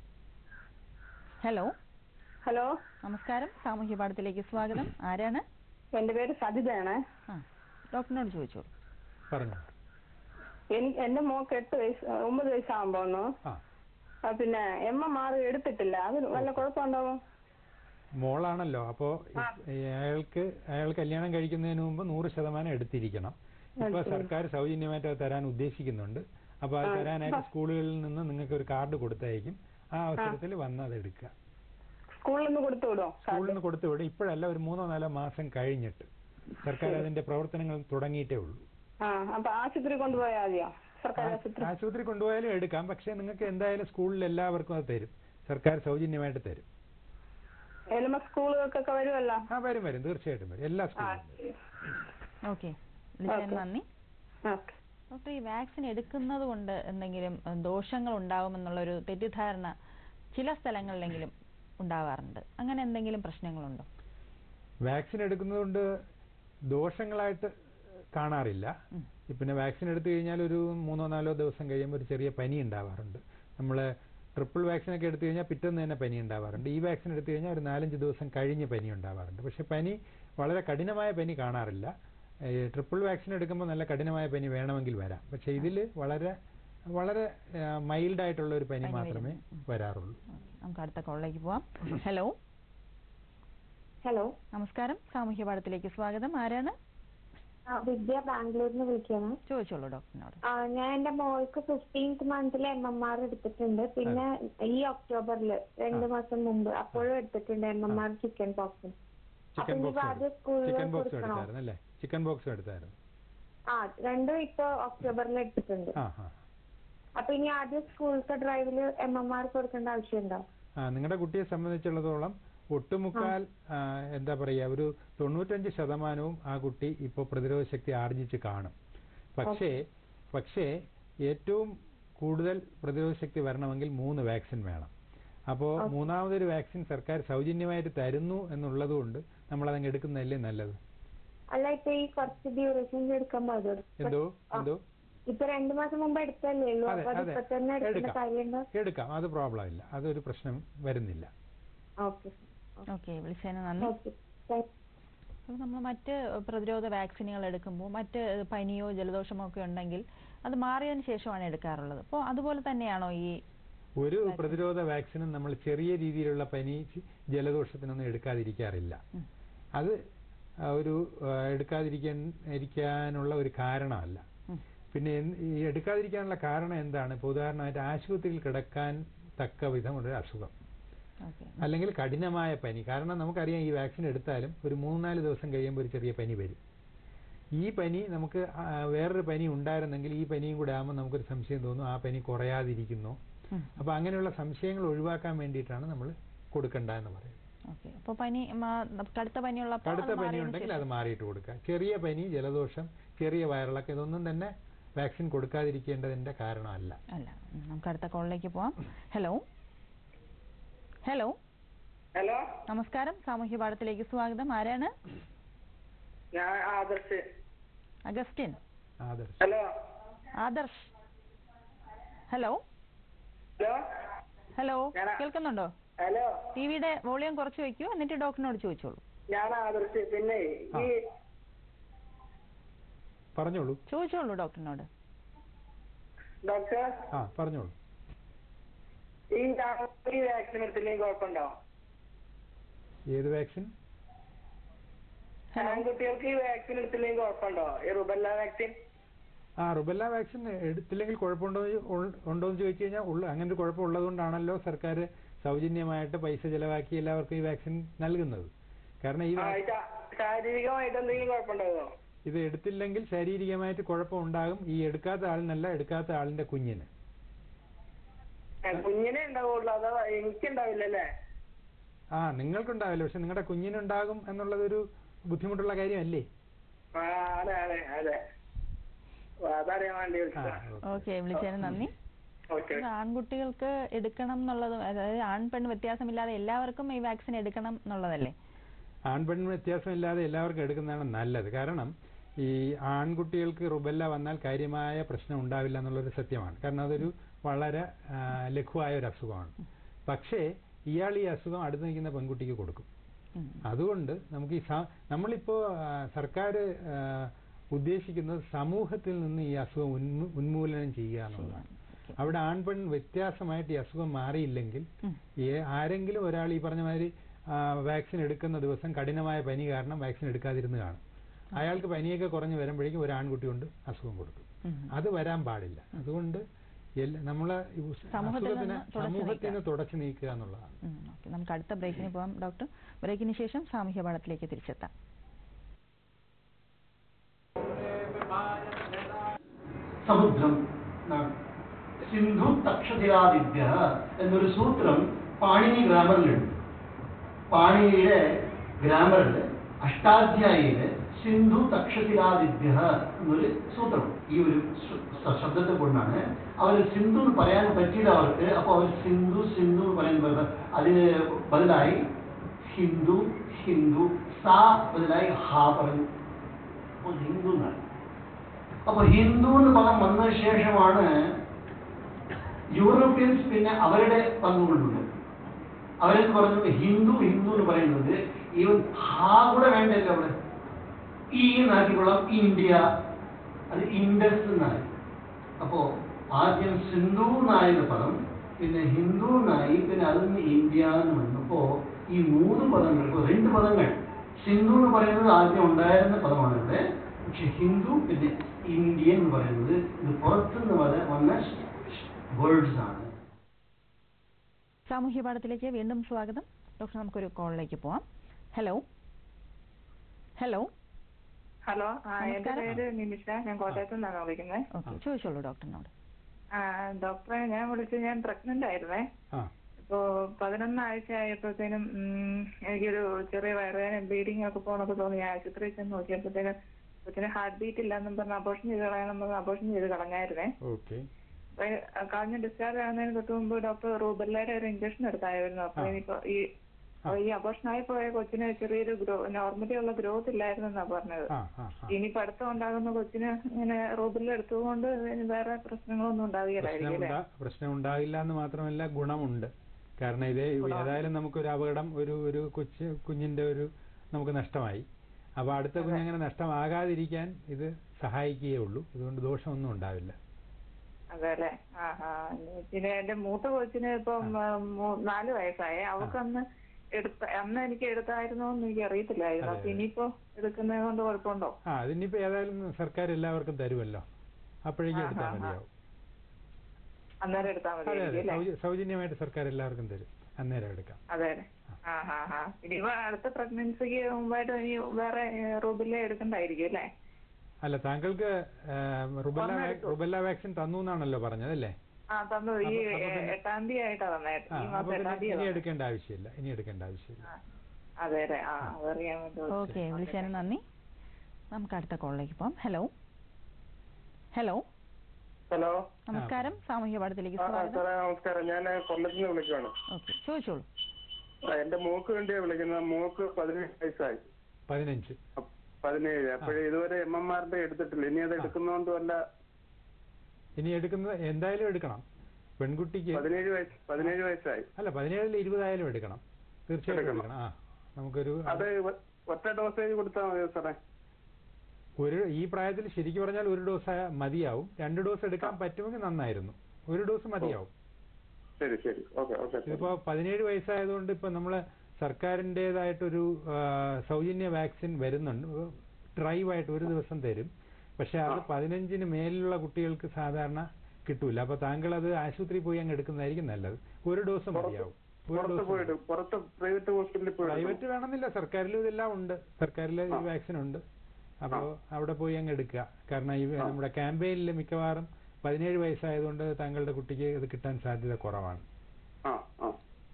ഹലോ ഹലോ നമസ്കാരം സാമൂഹ്യ പാഠത്തിലേക്ക് സ്വാഗതം ആരാണ് എന്റെ പേര് സജിതയാണ് ആ ഡോക്ടറിനോട് ചോദിച്ചോളൂ പറഞ്ഞു എനിക്ക് എന്റെ മോക്ക് എട്ട് വയസ്സ് ഒമ്പത് വയസ്സാകുമ്പോ ഒന്ന് ആ ആ, പിന്നെ എം എം ആർ എടുത്തിട്ടില്ല അത് വല്ല കുഴപ്പമുണ്ടാവും മോളാണല്ലോ അപ്പോ ഈ അയാൾക്ക് അയാൾ കല്യാണം കഴിക്കുന്നതിന് മുമ്പ് നൂറ് ശതമാനം എടുത്തിരിക്കണം ഇപ്പൊ എടുത്തിരിക്കണം. സർക്കാർ സൗജന്യമായിട്ട് അത് തരാൻ ഉദ്ദേശിക്കുന്നുണ്ട് അപ്പൊ അത് ആ. തരാനായിട്ട് സ്കൂളുകളിൽ നിന്ന് നിങ്ങൾക്ക് ഒരു കാർഡ് കൊടുത്തയക്കും ആ അവസരത്തിൽ വന്ന് അത് എടുക്കുക സ്കൂളിൽ നിന്ന് കൊടുത്തു വിടോ സ്കൂളിൽ നിന്ന് കൊടുത്തു വിടും ഇപ്പോഴല്ല ഒരു മൂന്നോ നാലോ മാസം കഴിഞ്ഞിട്ട് സർക്കാർ അതിന്റെ പ്രവർത്തനങ്ങൾ തുടങ്ങിയിട്ടേ ഉള്ളൂ ആ അപ്പൊ ആശുപത്രി കൊണ്ടുപോയാൽ മതിയോ സർക്കാർ ആശുപത്രി ആശുപത്രി കൊണ്ടുപോയാലും എടുക്കാം പക്ഷെ നിങ്ങൾക്ക് എന്തായാലും സ്കൂളിൽ എല്ലാവർക്കും അത് തരും സർക്കാർ സൗജന്യമായിട്ട് തരും എലുമ സ്കൂളുകൾക്കൊക്കെ വരുമല്ലോ ആ വരും വരും തീർച്ചയായിട്ടും വരും എല്ലാ സ്കൂളിലും വരും. ഓക്കെ വിളിച്ചതിന് Okay. നന്ദി ഓക്കെ ഡോക്ടർ ഈ വാക്സിൻ എടുക്കുന്നത് കൊണ്ട് എന്തെങ്കിലും ഏഹ്, ദോഷങ്ങൾ ഉണ്ടാവുമെന്നുള്ളൊരു തെറ്റിദ്ധാരണ ചില സ്ഥലങ്ങളിലെങ്കിലും ഉണ്ടാവാറുണ്ട് അങ്ങനെ എന്തെങ്കിലും പ്രശ്നങ്ങളുണ്ടോ വാക്സിൻ എടുക്കുന്നതുകൊണ്ട് ദോഷങ്ങളായിട്ട് കാണാറില്ല പിന്നെ വാക്സിൻ എടുത്തു കഴിഞ്ഞാൽ ഒരു മൂന്നോ നാലോ ദിവസം കഴിയുമ്പോൾ ഒരു ചെറിയ പനി ഉണ്ടാവാറുണ്ട് നമ്മൾ ട്രിപ്പിൾ വാക്സിൻ ഒക്കെ എടുത്തു കഴിഞ്ഞാൽ പിറ്റേന്ന് തന്നെ പനി ഉണ്ടാവാറുണ്ട് ഈ വാക്സിൻ എടുത്തു കഴിഞ്ഞാൽ ഒരു നാലഞ്ച് ദിവസം കഴിഞ്ഞ് പനി ഉണ്ടാവാറുണ്ട് പക്ഷെ പനി വളരെ കഠിനമായ പനി കാണാറില്ല ട്രിപ്പിൾ വാക്സിൻ എടുക്കുമ്പോൾ നല്ല കഠിനമായ പനി വേണമെങ്കിൽ വരാം പക്ഷെ ഇതിൽ വളരെ വളരെ മൈൽഡ് ആയിട്ടുള്ള ഒരു പനി പനി മാത്രമേ വരാറുള്ളൂ നമുക്ക് അടുത്ത കോളിലേക്ക് പോവാം ഹലോ ഹലോ നമസ്കാരം സാമൂഹ്യ പാഠത്തിലേക്ക് സ്വാഗതം ആരാണ് ആ, വിദ്യ ബാംഗ്ലൂരിൽ നിന്ന് വിളിക്കുകയാണ് ചോദിച്ചോളൂ ഡോക്ടറിനോട് ആ, ഞാൻ എന്റെ മോൾക്ക് ഫിഫ്റ്റീൻത് മന്തിൽ എം എം ആർ എടുത്തിട്ടുണ്ട് പിന്നെ ഈ ഒക്ടോബറിൽ രണ്ട് മാസം മുമ്പ് അപ്പോഴും എടുത്തിട്ടുണ്ട് എം എം ആർ ചിക്കൻ പോക്സും അപ്പൊ ചിക്കൻ ഇനിയിപ്പോ അത് ബോക്സ് സ്കൂളിൽ ചിക്കൻ ബോക്സ് കൊടുക്കണോ എടുത്തായിരുന്നു അല്ലേ ചിക്കൻ ബോക്സ് എടുത്തായിരുന്നു ആ രണ്ടും ഇപ്പൊ ഒക്ടോബറിൽ എടുത്തിട്ടുണ്ട് ആ ആ അപ്പൊ ഇനി ആദ്യം സ്കൂളത്തെ ഡ്രൈവില് എം എം ആർ കൊടുക്കേണ്ട ആവശ്യമുണ്ടോ ആ നിങ്ങളുടെ കുട്ടിയെ സംബന്ധിച്ചിടത്തോളം ഒട്ടുമുക്കാൽ ആ, എന്താ പറയുക ഒരു തൊണ്ണൂറ്റഞ്ച് ശതമാനവും ആ കുട്ടി ഇപ്പോൾ പ്രതിരോധ ശക്തി ആർജിച്ച് കാണും പക്ഷേ പക്ഷേ ഏറ്റവും കൂടുതൽ പ്രതിരോധ ശക്തി വരണമെങ്കിൽ മൂന്ന് വാക്സിൻ വേണം അപ്പോൾ മൂന്നാമതൊരു വാക്സിൻ സർക്കാർ സൗജന്യമായിട്ട് തരുന്നു എന്നുള്ളത് കൊണ്ട് നമ്മൾ അതങ്ങ് എടുക്കുന്നതല്ലേ നല്ലത് അല്ല ഇപ്പൊ ഈ കുറച്ച് ഡ്യൂറേഷൻ എടുക്കാൻ പാടുള്ളൂ എന്തോ എന്തോ ഇപ്പൊ രണ്ടു മാസം മുമ്പ് എടുത്തല്ലേ ഉള്ളൂ അതെ അപ്പൊ അത് അതെ ഇപ്പൊ തന്നെ എടുക്കേണ്ട എടുക്കാം കാര്യമുണ്ടോ എടുക്കാം അത് പ്രോബ്ലം ഇല്ല അതൊരു പ്രശ്നം വരുന്നില്ല ഓക്കെ ഓക്കെ വിളിച്ചതിന് നന്ദി ഓക്കെ താങ്ക് അപ്പോൾ നമ്മൾ മറ്റ് പ്രതിരോധ വാക്സിനുകൾ എടുക്കുമ്പോൾ മറ്റ് പനിയോ ജലദോഷമോ ഒക്കെ ഉണ്ടെങ്കിൽ അത് മാറിയതിന് ശേഷമാണ് എടുക്കാറുള്ളത് അപ്പോൾ അതുപോലെ തന്നെയാണോ ഈ ഒരു പ്രതിരോധ വാക്സിനും നമ്മൾ ചെറിയ രീതിയിലുള്ള പനി ചി- ജലദോഷത്തിനൊന്നും എടുക്കാതിരിക്കാറില്ല അത് ആ, ഒരു ആ, എടുക്കാതിരിക്കാൻ ഇരിക്കാനുള്ള ഒരു കാരണമല്ല പിന്നെ എന്ത് ഈ എടുക്കാതിരിക്കാനുള്ള കാരണം എന്താണ് ഇപ്പോൾ ഉദാഹരണമായിട്ട് ആശുപത്രിയിൽ കിടക്കാൻ തക്ക വിധം ഒരു അസുഖം അല്ലെങ്കിൽ കഠിനമായ പനി കാരണം നമുക്കറിയാം ഈ വാക്സിൻ എടുത്താലും ഒരു മൂന്നാല് ദിവസം കഴിയുമ്പോൾ ഒരു ചെറിയ പനി വരും ഈ പനി നമുക്ക് ആ, വേറൊരു പനി ഉണ്ടായിരുന്നെങ്കിൽ ഈ പനിയും കൂടെ ആകുമ്പോൾ നമുക്കൊരു സംശയം തോന്നും ആ പനി കുറയാതിരിക്കുന്നു അപ്പൊ അങ്ങനെയുള്ള സംശയങ്ങൾ ഒഴിവാക്കാൻ വേണ്ടിയിട്ടാണ് നമ്മൾ കൊടുക്കണ്ട എന്ന് പറയുന്നത് ഓക്കെ അപ്പോൾ പനി മാ- കടുത്ത പനിയുള്ളപ്പോൾ കടുത്ത അത് പനി മാറിയതിന് ഉണ്ടെങ്കിൽ ശേഷം- അത് മാറിയിട്ട് കൊടുക്കുക ചെറിയ പനി ജലദോഷം ചെറിയ വയറിളക്കം ഇതൊന്നും തന്നെ വാക്സിൻ കൊടുക്കാതിരിക്കേണ്ടതിന്റെ കാരണമല്ല അല്ല ഉം, നമുക്ക് അടുത്ത കോളിലേക്ക് പോവാം ഹലോ ഹലോ ഹലോ നമസ്കാരം സാമൂഹ്യ പാഠത്തിലേക്ക് സ്വാഗതം ആരാണ് ഞാൻ Adarsh Augustine Adarsh hello Adarsh hello hello hello കേൾക്കുന്നുണ്ടോ ഹലോ ടിവിയുടെ വോളിയം കുറച്ച് വെക്കൂ എന്നിട്ട് ഡോക്ടറിനോട് ചോദിച്ചോളൂ ഞാൻ ആദർശ് പിന്നെ ഈ പറഞ്ഞോളൂ ചോദിച്ചോളൂ ഡോക്ടറിനോട് ഡോക്ടർ ആ പറഞ്ഞോളൂ ഈ ഈ വാക്സിൻ എടുത്തില്ലെങ്കിൽ കുഴപ്പമുണ്ടോ ഏത് വാക്സിൻ ആൺകുട്ടികൾക്ക് ഈ വാക്സിൻ എടുത്തില്ലെങ്കിൽ കുഴപ്പമുണ്ടോ ഈ റുബല്ല വാക്സിൻ ആ റുബല്ല വാക്സിൻ എടുത്തില്ലെങ്കിൽ കുഴപ്പമുണ്ടോ ഉണ്ടോ എന്ന് ചോദിച്ചു കഴിഞ്ഞാൽ ഉള്ള അങ്ങനെ ഒരു കുഴപ്പം ഉള്ളതുകൊണ്ടാണല്ലോ സർക്കാർ സൗജന്യമായിട്ട് പൈസ ചെലവാക്കി എല്ലാവർക്കും ഈ വാക്സിൻ നൽകുന്നത് കാരണം ഈ ആ, വാ- ഈ ശാ- ശാരീരികമായിട്ട് എന്തെങ്കിലും കുഴപ്പമുണ്ടാവോ ഇത് എടുത്തില്ലെങ്കിൽ ശാരീരികമായിട്ട് കുഴപ്പമുണ്ടാകും ഈ എടുക്കാത്ത ആളിനല്ല എടുക്കാത്ത ആളിന്റെ കുഞ്ഞിന് ഏ, കുഞ്ഞിനെ ഉണ്ടാവുള്ളൂ അതോ എനിക്കുണ്ടാവില്ലല്ലേ ആ നിങ്ങൾക്കുണ്ടാവില്ല പക്ഷെ നിങ്ങളുടെ കുഞ്ഞിനുണ്ടാകും എന്നുള്ളതൊരു ബുദ്ധിമുട്ടുള്ള കാര്യമല്ലേ ആ അതെ അതെ അതെ അപ്പൊ അതറിയാൻ വേണ്ടി വിളിച്ചതാ ഓക്കെ വിളിച്ചതിന് നന്ദി ഓക്കെ ഇത് ആൺകുട്ടികൾക്ക് എടുക്കണം എന്നുള്ളത് അതായത് ആൺ പെൺ വ്യത്യാസമില്ലാതെ എല്ലാവർക്കും ഈ വാക്സിൻ എടുക്കണം എന്നുള്ളതല്ലേ ആൺ പെൺ വ്യത്യാസമില്ലാതെ എല്ലാവർക്കും എടുക്കുന്നതാണ് നല്ലത് കാരണം ഈ ആൺകുട്ടികൾക്ക് റുബെല്ല വന്നാൽ കാര്യമായ പ്രശ്നം ഉണ്ടാവില്ല എന്നുള്ളൊരു സത്യമാണ് കാരണം അതൊരു വളരെ ആ, ലഘുവായ ഒരു അസുഖമാണ് പക്ഷേ ഇയാൾ ഈ അസുഖം അടുത്ത് നിൽക്കുന്ന പെൺകുട്ടിക്ക് കൊടുക്കും അതുകൊണ്ട് നമുക്ക് ഈ സ- നമ്മളിപ്പോ ആ, സർക്കാർ ആ, ഉദ്ദേശിക്കുന്നത് സമൂഹത്തിൽ നിന്ന് ഈ അസുഖം ഉന്മൂ- ഉന്മൂലനം ചെയ്യുക എന്നുള്ളതാണ് അവിടെ ആൺപെൺ വ്യത്യാസമായിട്ട് ഈ അസുഖം മാറിയില്ലെങ്കിൽ ഏ- ആരെങ്കിലും ഒരാൾ ഈ പറഞ്ഞ മാതിരി വാക്സിൻ എടുക്കുന്ന ദിവസം കഠിനമായ പനി കാരണം വാക്സിൻ എടുക്കാതിരുന്ന് കാണും അയാൾക്ക് പനിയൊക്കെ കുറഞ്ഞ് വരുമ്പോഴേക്കും ഒരു ആൺകുട്ടി കൊണ്ട് അസുഖം കൊടുക്കും അത് വരാൻ പാടില്ല അതുകൊണ്ട് എല്ലാ- നമ്മളെ ഈ ഉസ്- സമൂഹത്തിൽ അസുഖത്തിനെ നിന്ന് തുടച്ചു സമൂഹത്തിന് നീക്കുക. തുടച്ചു നീക്കുക എന്നുള്ളതാണ് ഉം, ഓക്കെ നമുക്ക് അടുത്ത ബ്രേക്കിന് പോകാം ഡോക്ടർ ബ്രേക്കിന് ശേഷം സാമൂഹ്യ പാഠത്തിലേക്ക് തിരിച്ചെത്താം സമുദ്രം എന്നാണ് സിന്ധു തക്ഷതിരാദിഭ്യ എന്നൊരു സൂത്രം പാണിനി ഗ്രാമറിലുണ്ട് പാണിനിയുടെ ഗ്രാമറിൽ അഷ്ടാധ്യായിയില് സിന്ധു തക്ഷതിരാദിഭ്യ എന്നൊരു സൂത്രം ഈ ഒരു ശ- ശ- ശബ്ദത്തെ കൊണ്ടാണ് അവർ സിന്ധു എന്ന് പറയാൻ പറ്റിയില്ല അവർക്ക് അപ്പോൾ അവർ സിന്ധു സിന്ധു എന്ന് പറയുന്നത് അതിന് ബദലായി ഹിന്ദു ഹിന്ദു സാ ബദലായി ഹാ പറഞ്ഞു അപ്പോൾ ഹിന്ദു എന്നാണ് അപ്പൊ ഹിന്ദു എന്ന് പദം വന്ന ശേഷമാണ് യൂറോപ്യൻസ് പിന്നെ അവരുടെ പങ്കുകൊണ്ടുണ്ട് അവരെന്ന് പറഞ്ഞത് ഹിന്ദു ഹിന്ദു എന്ന് പറയുന്നത് ഈവൻ ഹാ കൂടെ വേണ്ടല്ലോ അവിടെ ഈ നാട്ടിക്കൊള്ളാം ഇന്ത്യ അത് ഇൻഡസ് എന്നായി അപ്പോ ആദ്യം സിന്ധു എന്നായത് പദം പിന്നെ ഹിന്ദു എന്നായി പിന്നെ അതിൽ നിന്ന് ഇന്ത്യ എന്ന് വന്നപ്പോ ഈ മൂന്ന് പദങ്ങൾ ഇപ്പൊ രണ്ട് പദങ്ങൾ സിന്ധു എന്ന് പറയുന്നത് ആദ്യം ഉണ്ടായിരുന്ന പദമാണ് ഇവിടെ പക്ഷെ ഹിന്ദു പിന്നെ ഇന്ത്യ എന്ന് പറയുന്നത് ഇത് പുറത്തുനിന്ന് വന്ന വന്ന വേർഡ്സ് ആണ് സാമൂഹ്യ പാഠത്തിലേക്ക് വീണ്ടും സ്വാഗതം ഡോക്ടർ നമുക്കൊരു കോളിലേക്ക് പോവാം ഹലോ ഹലോ ഹലോ ആ എന്റെ നമസ്കാരം. പേര് നിമിഷ ഞാൻ കോട്ടയത്ത് നിന്നാണ് വിളിക്കുന്നത് ഓക്കെ ചോദിച്ചോളൂ ഡോക്ടറിനോട് ആ ഡോക്ടറെ ഞാൻ വിളിച്ചത് ഞാൻ പ്രഗ്നന്റ് ആയിരുന്നേ ആ ഇപ്പോ പതിനൊന്നാഴ്ച ആയപ്പോഴത്തേനും ഉം, എനിക്കൊരു ചെറിയ വയറുവേദന ബ്ലീഡിംഗ് ഒക്കെ പോകണൊക്കെ തോന്നി ഞാൻ ആശുപത്രിയിൽ ചെന്ന് നോക്കിയപ്പോഴത്തേനും കൊച്ചിന് ഹാർട്ട് ബീറ്റ് ഇല്ലെന്നും പറഞ്ഞ് അബോർഷൻ ചെയ്ത് കളയണം പറഞ്ഞ് അബോർഷൻ ചെയ്ത് കളഞ്ഞായിരുന്നേ ഓക്കെ അപ്പൊ ഈ കളഞ്ഞ് ഡിസ്ചാർജ് ആകുന്നതിന് തൊട്ട് മുമ്പ് ഡോക്ടർ റൂബല്ലയുടെ ഒരു ഇഞ്ചക്ഷൻ എടുത്തായിരുന്നു അപ്പൊ ആ. ഇനിയിപ്പോ ഈ അപ്പൊ ഈ അബോർഷൻ ആയി പോയ കൊച്ചിന് ചെറിയൊരു ഗ്രോ നോർമലി ഉള്ള ഗ്രോത്ത് ഇല്ലായിരുന്നെന്നാ പറഞ്ഞത് ആ ആ ആ ഇനി പഠിത്തം ഉണ്ടാകുന്ന കൊച്ചിന് ഇങ്ങനെ റൂബിൽ എടുത്തുകൊണ്ട് ഇനി വേറെ പ്രശ്നങ്ങളൊന്നും ഉണ്ടാവുകയില്ലായിരിക്കും അല്ലേ പ്രശ്നമുണ്ടാ- പ്രശ്നം ഉണ്ടാകില്ല എന്ന് മാത്രമല്ല ഗുണമുണ്ട് കാരണം ഇതേ ഏതായാലും നമുക്കൊരു അപകടം ഒരു ഒരു കൊച്ചു കുഞ്ഞിന്റെ ഒരു നമുക്ക് നഷ്ടമായി അപ്പൊ അടുത്ത കുഞ്ഞങ്ങനെ നഷ്ടമാകാതിരിക്കാൻ ഇത് സഹായിക്കുകയേ ഉള്ളൂ അതുകൊണ്ട് ദോഷമൊന്നും ഉണ്ടാവില്ല അതെ അല്ലേ ആ ആ പിന്നെ എന്റെ മൂത്ത കൊച്ചിന് ഇപ്പം ആ, മൂ- നാല് വയസ്സായേ അവൾക്ക് അന്ന് എടുത്ത അന്ന് എനിക്ക് എടുത്തായിരുന്നോ എന്ന് എനിക്ക് അറിയത്തില്ലായിരുന്നു അതെ, അപ്പൊ അതെ. ഇനിയിപ്പോ എടുക്കുന്നത് കൊണ്ട് കുഴപ്പമുണ്ടോ ആ അതിനിപ്പോ ഏതായാലും സർക്കാർ എല്ലാവർക്കും തരുമല്ലോ അപ്പോഴേക്കും ആ, എടുത്താൽ ആ, ആ. മതിയാവും അന്നേരം എടുത്താൽ അതെ അതെ മതിയായിരിക്കും അല്ലേ സൗജ- സൗജന്യമായിട്ട് സർക്കാർ എല്ലാവർക്കും തരും അന്നേരം എടുക്കാം അതെ അല്ലേ ആ ആ ആ ഇനിയിപ്പോ അടുത്ത പ്രഗ്നൻസിക്ക് മുമ്പായിട്ട് ഇനി വേറെ റൂബിലെ എടുക്കണ്ടായിരിക്കും അല്ലേ അല്ല താങ്കൾക്ക് ആ, റുബെല്ല ഒരെണ്ണം വാ- എടുത്തു. റുബെല്ല വാക്സിൻ തന്നു എന്നാണല്ലോ പറഞ്ഞതല്ലേ ആ തന്നു ഈ അപ്പൊ- അപ്പൊ പിന്നെ- എട്ടാം തീയതി ആയിട്ടാ തന്നെ ആ ഈ അപ്പൊ മാസം പിന്നെ എട്ടാം ഇനി തീയതി എടുക്കേണ്ട ആവശ്യമില്ല ഇനി എടുക്കേണ്ട ആവശ്യമില്ല അതെ അതെ ആ അതറിയാൻ വേണ്ടി വിളിച്ചതാ. ഓക്കെ വിളിച്ചതിന് നന്ദി നമുക്ക് അടുത്ത കോളിലേക്ക് പോവാം ഹലോ ഹലോ ഹലോ നമസ്കാരം സാമൂഹ്യ പാഠത്തിലേക്ക് ആ സ്വാഗതം സാറേ നമസ്കാരം ഞാൻ കൊല്ലത്ത് നിന്ന് വിളിക്കുകയാണ് ഓക്കെ ചോദിച്ചോളൂ ആ, എന്റെ മോക്ക് വേണ്ടിയാ വിളിക്കുന്നത് മോക്ക് പതിനേഴ് വയസ്സായി പതിനഞ്ച് പതിനേഴ് അപ്പോഴേ ഇതുവരെ എം എം ആറിന്റെ എടുത്തിട്ടില്ല ഇനി അത് എടുക്കുന്നോണ്ട് വല്ല ഇനി എടുക്കുന്നത് എന്തായാലും എടുക്കണം പെൺകുട്ടിക്ക് പതിനേഴ് വയസ്സ് പതിനേഴ് വയസ്സായി അല്ല പതിനേഴിൽ ഇരുപതായാലും എടുക്കണം തീർച്ചയായിട്ടും എടുക്കണം. എടുക്കണം ആ നമുക്കൊരു അത് ഒ- ഒറ്റ ഡോസേജ് കൊടുത്താൽ മതി സാറേ ഒരു ഈ പ്രായത്തിൽ ശരിക്കും പറഞ്ഞാൽ ഒരു ഡോസ് മതിയാവും രണ്ട് ഡോസ് എടുക്കാൻ പറ്റുമെങ്കിൽ നന്നായിരുന്നു ഒരു ഡോസ് മതിയാവും ശരി ശരി ഓക്കെ ഓക്കെ ഇതിപ്പോ പതിനേഴ് വയസ്സായതുകൊണ്ട് ഇപ്പൊ നമ്മള് സർക്കാരിൻ്റെതായിട്ടൊരു സൗജന്യ വാക്സിൻ വരുന്നുണ്ട് ഡ്രൈവ് ആയിട്ട് ഒരു ദിവസം തരും പക്ഷെ അത് പതിനഞ്ചിന് മേലുള്ള കുട്ടികൾക്ക് സാധാരണ കിട്ടൂല അപ്പൊ താങ്കൾ അത് ആശുപത്രിയിൽ പോയി അങ്ങ് എടുക്കുന്നതായിരിക്കും നല്ലത് ഒരു ഡോസ് മതിയാവും ഒരു പുറത്ത് ഡോസ് പോയിട്ട് പുറത്ത് പ്രൈവറ്റ് ഹോസ്പിറ്റലിൽ പോയിട്ട് പ്രൈവറ്റ് വേണമെന്നില്ല സർക്കാരിലും ഇതെല്ലാം ഉണ്ട് സർക്കാരിൽ വാക്സിൻ ഉണ്ട് അപ്പോൾ അവിടെ പോയി അങ്ങ് എടുക്കുക കാരണം ഈ നമ്മുടെ ക്യാമ്പയിനിൽ മിക്കവാറും പതിനേഴ് വയസ്സായതുകൊണ്ട് താങ്കളുടെ കുട്ടിക്ക് ഇത് കിട്ടാൻ സാധ്യത കുറവാണ് ആ ആ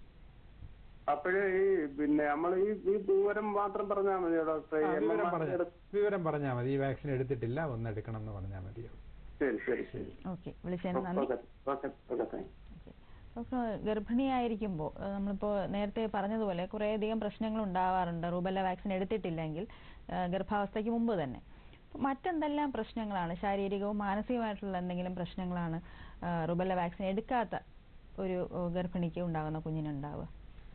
അപ്പോഴേ ഈ പിന്നെ നമ്മൾ ഈ ഈ വിവരം മാത്രം പറഞ്ഞാൽ മതിയോ ഡോക്ടറെ ആ, ഈ വിവരം MMR പറഞ്ഞ എടുത്ത്- വിവരം പറഞ്ഞാൽ മതി ഈ വാക്സിൻ എടുത്തിട്ടില്ല ഒന്ന് എടുക്കണം എന്ന് പറഞ്ഞാൽ മതിയോ ശരി ശരി ശരി ഓക്കെ വിളിച്ചതിന് നന്ദി okay okay okay thank doctor ഗർഭിണിയായിരിക്കുമ്പോൾ ഏഹ് നമ്മളിപ്പോൾ നേരത്തെ പറഞ്ഞതുപോലെ കുറേയധികം പ്രശ്നങ്ങൾ ഉണ്ടാവാറുണ്ട് റൂബല്ല വാക്സിൻ എടുത്തിട്ടില്ലെങ്കിൽ ഏഹ് ഗർഭാവസ്ഥയ്ക്ക് മുമ്പ് തന്നെ അപ്പോൾ മറ്റെന്തെല്ലാം പ്രശ്നങ്ങളാണ് ശാരീരികവും മാനസികമായിട്ടുള്ള എന്തെങ്കിലും പ്രശ്നങ്ങളാണ് ഏഹ് റുബല്ല വാക്സിൻ എടുക്കാത്ത ഒരു ഏഹ് ഗർഭിണിക്ക് ഉണ്ടാകുന്ന കുഞ്ഞിനുണ്ടാവുക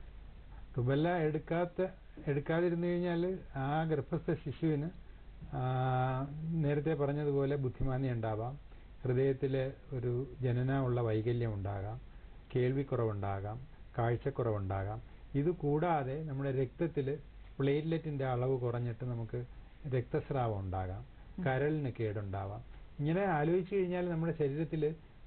റുബല്ല എടുക്കാത്ത എടുക്കാതിരുന്നു കഴിഞ്ഞാൽ ആ ഗർഭസ്ഥ ശിശുവിന് ആ, നേരത്തെ പറഞ്ഞതുപോലെ ബുദ്ധിമാന്യം ഉണ്ടാവാം ഹൃദയത്തിൽ ഒരു ജനന ഉള്ള വൈകല്യം ഉണ്ടാകാം കേൾവിക്കുറവുണ്ടാകാം കാഴ്ചക്കുറവുണ്ടാകാം ഇത് കൂടാതെ നമ്മുടെ രക്തത്തിൽ പ്ലേറ്റ്ലെറ്റിന്റെ അളവ് കുറഞ്ഞിട്ട് നമുക്ക് രക്തസ്രാവം ഉണ്ടാകാം കരളിന് കേടുണ്ടാവാം ഇങ്ങനെ ആലോചിച്ചു കഴിഞ്ഞാൽ നമ്മുടെ ശരീരത്തിൽ